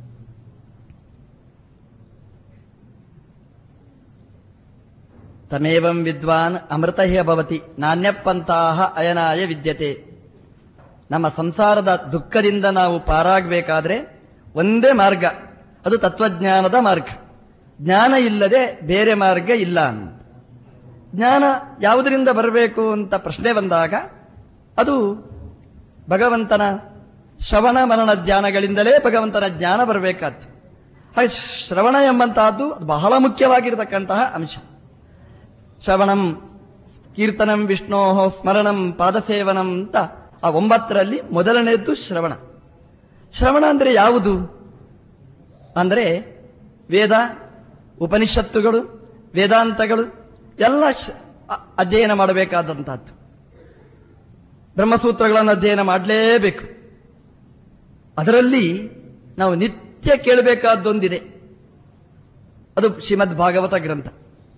तमेवं विद्वान् अमृतः भवति ನಾಣ್ಯಪಂಥಾಹ ಅಯನಾಯ ವಿದ್ಯತೆ ನಮ್ಮ ಸಂಸಾರದ ದುಃಖದಿಂದ ನಾವು ಪಾರಾಗಬೇಕಾದ್ರೆ ಒಂದೇ ಮಾರ್ಗ ಅದು ತತ್ವಜ್ಞಾನದ ಮಾರ್ಗ ಜ್ಞಾನ ಇಲ್ಲದೆ ಬೇರೆ ಮಾರ್ಗ ಇಲ್ಲ ಅಂತ. ಜ್ಞಾನ ಯಾವುದರಿಂದ ಬರಬೇಕು ಅಂತ ಪ್ರಶ್ನೆ ಬಂದಾಗ ಅದು ಭಗವಂತನ ಶ್ರವಣ ಮರಣ ಧ್ಯಾನಗಳಿಂದಲೇ ಭಗವಂತನ ಜ್ಞಾನ ಬರಬೇಕಾದ್ದು ಹಾಗೆ ಶ್ರವಣ ಎಂಬಂತಹದ್ದು ಅದು ಬಹಳ ಮುಖ್ಯವಾಗಿರತಕ್ಕಂತಹ ಅಂಶ ಶ್ರವಣಂ ಕೀರ್ತನಂ ವಿಷ್ಣೋ ಸ್ಮರಣಂ ಪಾದಸೇವನಂ ಅಂತ ಆ ಒಂಬತ್ತರಲ್ಲಿ ಮೊದಲನೆಯದ್ದು ಶ್ರವಣ ಶ್ರವಣ ಅಂದರೆ ಯಾವುದು ಅಂದರೆ ವೇದ ಉಪನಿಷತ್ತುಗಳು ವೇದಾಂತಗಳು ಎಲ್ಲ ಶ- ಅ- ಅಧ್ಯಯನ ಮಾಡಬೇಕಾದಂತಹದ್ದು ಬ್ರಹ್ಮಸೂತ್ರಗಳನ್ನು ಅಧ್ಯಯನ ಮಾಡಲೇಬೇಕು ಅದರಲ್ಲಿ ನಾವು ನಿತ್ಯ ಕೇಳಬೇಕಾದ್ದೊಂದಿದೆ ಅದು ಶ್ರೀಮದ್ ಭಾಗವತ ಗ್ರಂಥ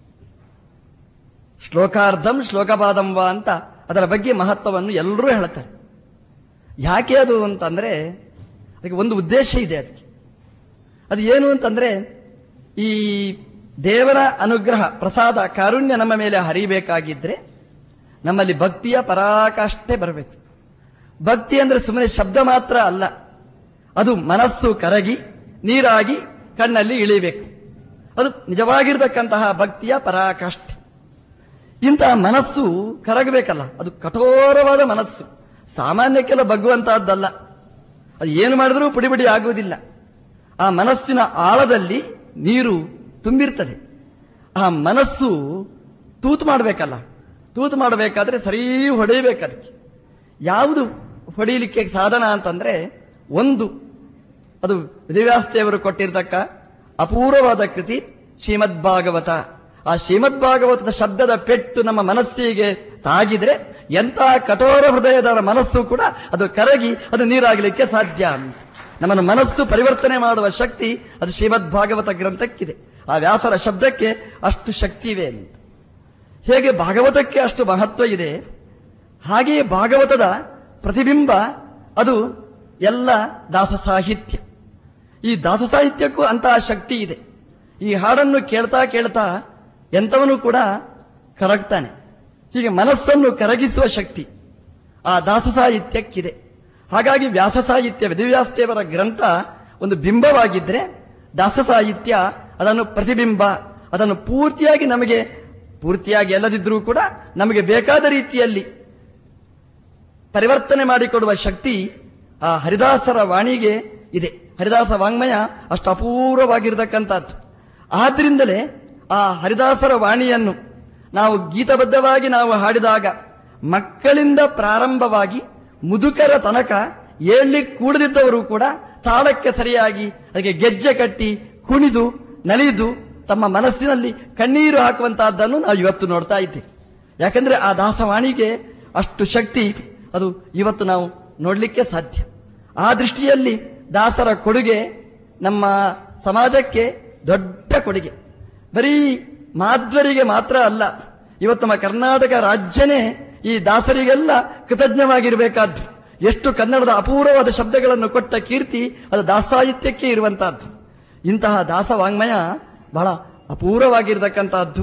ಶ್ಲೋಕಾರ್ಧಂ ಶ್ಲೋಕಪಾದಂ ವಾ ಅಂತ ಅದರ ಬಗ್ಗೆ ಮಹತ್ವವನ್ನು ಎಲ್ಲರೂ ಹೇಳ್ತಾರೆ ಯಾಕೆ ಅದು ಅಂತಂದ್ರೆ ಅದಕ್ಕೆ ಒಂದು ಉದ್ದೇಶ ಇದೆ ಅದಕ್ಕೆ ಅದು ಏನು ಅಂತಂದ್ರೆ ಈ ದೇವರ ಅನುಗ್ರಹ ಪ್ರಸಾದ ಕಾರುಣ್ಯ ನಮ್ಮ ಮೇಲೆ ಹರಿಬೇಕಾಗಿದ್ರೆ ನಮ್ಮಲ್ಲಿ ಭಕ್ತಿಯ ಪರಾಕಾಷ್ಠೆ ಬರಬೇಕು ಭಕ್ತಿ ಅಂದ್ರೆ ಸುಮ್ಮನೆ ಶಬ್ದ ಮಾತ್ರ ಅಲ್ಲ ಅದು ಮನಸ್ಸು ಕರಗಿ ನೀರಾಗಿ ಕಣ್ಣಲ್ಲಿ ಇಳಿಬೇಕು ಅದು ನಿಜವಾಗಿರ್ತಕ್ಕಂತಹ ಭಕ್ತಿಯ ಪರಾಕಾಷ್ಠೆ ಇಂತಹ ಮನಸ್ಸು ಕರಗಬೇಕಲ್ಲ ಅದು ಕಠೋರವಾದ ಮನಸ್ಸು ಸಾಮಾನ್ಯಕ್ಕೆಲ್ಲ ಬಗ್ಗುವಂತಹದ್ದಲ್ಲ ಅದು ಏನು ಮಾಡಿದ್ರೂ ಪುಡಿ ಪುಡಿ ಆಗುವುದಿಲ್ಲ ಆ ಮನಸ್ಸಿನ ಆಳದಲ್ಲಿ ನೀರು ತುಂಬಿರ್ತದೆ ಆ ಮನಸ್ಸು ತೂತು ಮಾಡಬೇಕಲ್ಲ ತೂತು ಮಾಡಬೇಕಾದ್ರೆ ಸರಿ ಹೊಡೆಯಬೇಕು ಅದಕ್ಕೆ ಯಾವುದು ಹೊಡೆಯಲಿಕ್ಕೆ ಸಾಧನ ಅಂತಂದ್ರೆ ಒಂದು ಅದು ವೇದವ್ಯಾಸದೇವರು ಕೊಟ್ಟಿರ್ತಕ್ಕ ಅಪೂರ್ವವಾದ ಕೃತಿ ಶ್ರೀಮದ್ ಭಾಗವತ ಆ ಶ್ರೀಮದ್ ಭಾಗವತದ ಶಬ್ದದ ಪೆಟ್ಟು ನಮ್ಮ ಮನಸ್ಸಿಗೆ ತಾಗಿದ್ರೆ ಎಂತಹ ಕಠೋರ ಹೃದಯದ ಮನಸ್ಸು ಕೂಡ ಅದು ಕರಗಿ ಅದು ನೀರಾಗಲಿಕ್ಕೆ ಸಾಧ್ಯ ಅಂತ ನಮ್ಮನ್ನು ಮನಸ್ಸು ಪರಿವರ್ತನೆ ಮಾಡುವ ಶಕ್ತಿ ಅದು ಶ್ರೀಮದ್ ಭಾಗವತ ಗ್ರಂಥಕ್ಕಿದೆ ಆ ವ್ಯಾಸರ ಶಬ್ದಕ್ಕೆ ಅಷ್ಟು ಶಕ್ತಿ ಇವೆ ಅಂತ ಹೇಗೆ ಭಾಗವತಕ್ಕೆ ಅಷ್ಟು ಮಹತ್ವ ಇದೆ ಹಾಗೆಯೇ ಭಾಗವತದ ಪ್ರತಿಬಿಂಬ ಅದು ಎಲ್ಲ ದಾಸ ಸಾಹಿತ್ಯ ಈ ದಾಸ ಸಾಹಿತ್ಯಕ್ಕೂ ಅಂತಹ ಶಕ್ತಿ ಇದೆ ಈ ಹಾಡನ್ನು ಕೇಳ್ತಾ ಕೇಳ್ತಾ ಎಂಥವನು ಕೂಡ ಕರಗ್ತಾನೆ ಹೀಗೆ ಮನಸ್ಸನ್ನು ಕರಗಿಸುವ ಶಕ್ತಿ ಆ ದಾಸ ಸಾಹಿತ್ಯಕ್ಕಿದೆ ಹಾಗಾಗಿ ವ್ಯಾಸ ಸಾಹಿತ್ಯ ವೇದವ್ಯಾಸದೇವರ ಗ್ರಂಥ ಒಂದು ಬಿಂಬವಾಗಿದ್ರೆ ದಾಸ ಸಾಹಿತ್ಯ ಅದನ್ನು ಪ್ರತಿಬಿಂಬ ಅದನ್ನು ಪೂರ್ತಿಯಾಗಿ ನಮಗೆ ಪೂರ್ತಿಯಾಗಿ ಎಲ್ಲದಿದ್ರೂ ಕೂಡ ನಮಗೆ ಬೇಕಾದ ರೀತಿಯಲ್ಲಿ ಪರಿವರ್ತನೆ ಮಾಡಿಕೊಡುವ ಶಕ್ತಿ ಆ ಹರಿದಾಸರ ವಾಣಿಗೆ ಇದೆ ಹರಿದಾಸ ವಾಂಗ್ಮಯ ಅಷ್ಟು ಅಪೂರ್ವವಾಗಿರತಕ್ಕಂಥದ್ದು ಆದ್ರಿಂದಲೇ ಆ ಹರಿದಾಸರ ವಾಣಿಯನ್ನು ನಾವು ಗೀತಬದ್ಧವಾಗಿ ನಾವು ಹಾಡಿದಾಗ ಮಕ್ಕಳಿಂದ ಪ್ರಾರಂಭವಾಗಿ ಮುದುಕರ ತನಕ ಏಳ್ಲಿಕ್ಕೆ ಕೂಡದಿದ್ದವರು ಕೂಡ ತಾಳಕ್ಕೆ ಸರಿಯಾಗಿ ಅದಕ್ಕೆ ಗೆಜ್ಜೆ ಕಟ್ಟಿ ಕುಣಿದು ನಲಿದು ತಮ್ಮ ಮನಸ್ಸಿನಲ್ಲಿ ಕಣ್ಣೀರು ಹಾಕುವಂತಹದ್ದನ್ನು ನಾವು ಇವತ್ತು ನೋಡ್ತಾ ಇದ್ದೀವಿ ಯಾಕಂದ್ರೆ ಆ ದಾಸವಾಣಿಗೆ ಅಷ್ಟು ಶಕ್ತಿ ಅದು ಇವತ್ತು ನಾವು ನೋಡಲಿಕ್ಕೆ ಸಾಧ್ಯ ಆ ದೃಷ್ಟಿಯಲ್ಲಿ ದಾಸರ ಕೊಡುಗೆ ನಮ್ಮ ಸಮಾಜಕ್ಕೆ ದೊಡ್ಡ ಕೊಡುಗೆ ಬರೀ ಮಾಧ್ವರಿಗೆ ಮಾತ್ರ ಅಲ್ಲ ಇವತ್ತು ನಮ್ಮ ಕರ್ನಾಟಕ ರಾಜ್ಯನೇ ಈ ದಾಸರಿಗೆಲ್ಲ ಕೃತಜ್ಞವಾಗಿರಬೇಕಾದ್ದು ಎಷ್ಟು ಕನ್ನಡದ ಅಪೂರ್ವವಾದ ಶಬ್ದಗಳನ್ನು ಕೊಟ್ಟ ಕೀರ್ತಿ ಅದು ದಾಸಾಹಿತ್ಯಕ್ಕೆ ಇರುವಂತಹದ್ದು ಇಂತಹ ದಾಸ ವಾಂಗ್ಮಯ ಬಹಳ ಅಪೂರ್ವವಾಗಿರತಕ್ಕಂತಹದ್ದು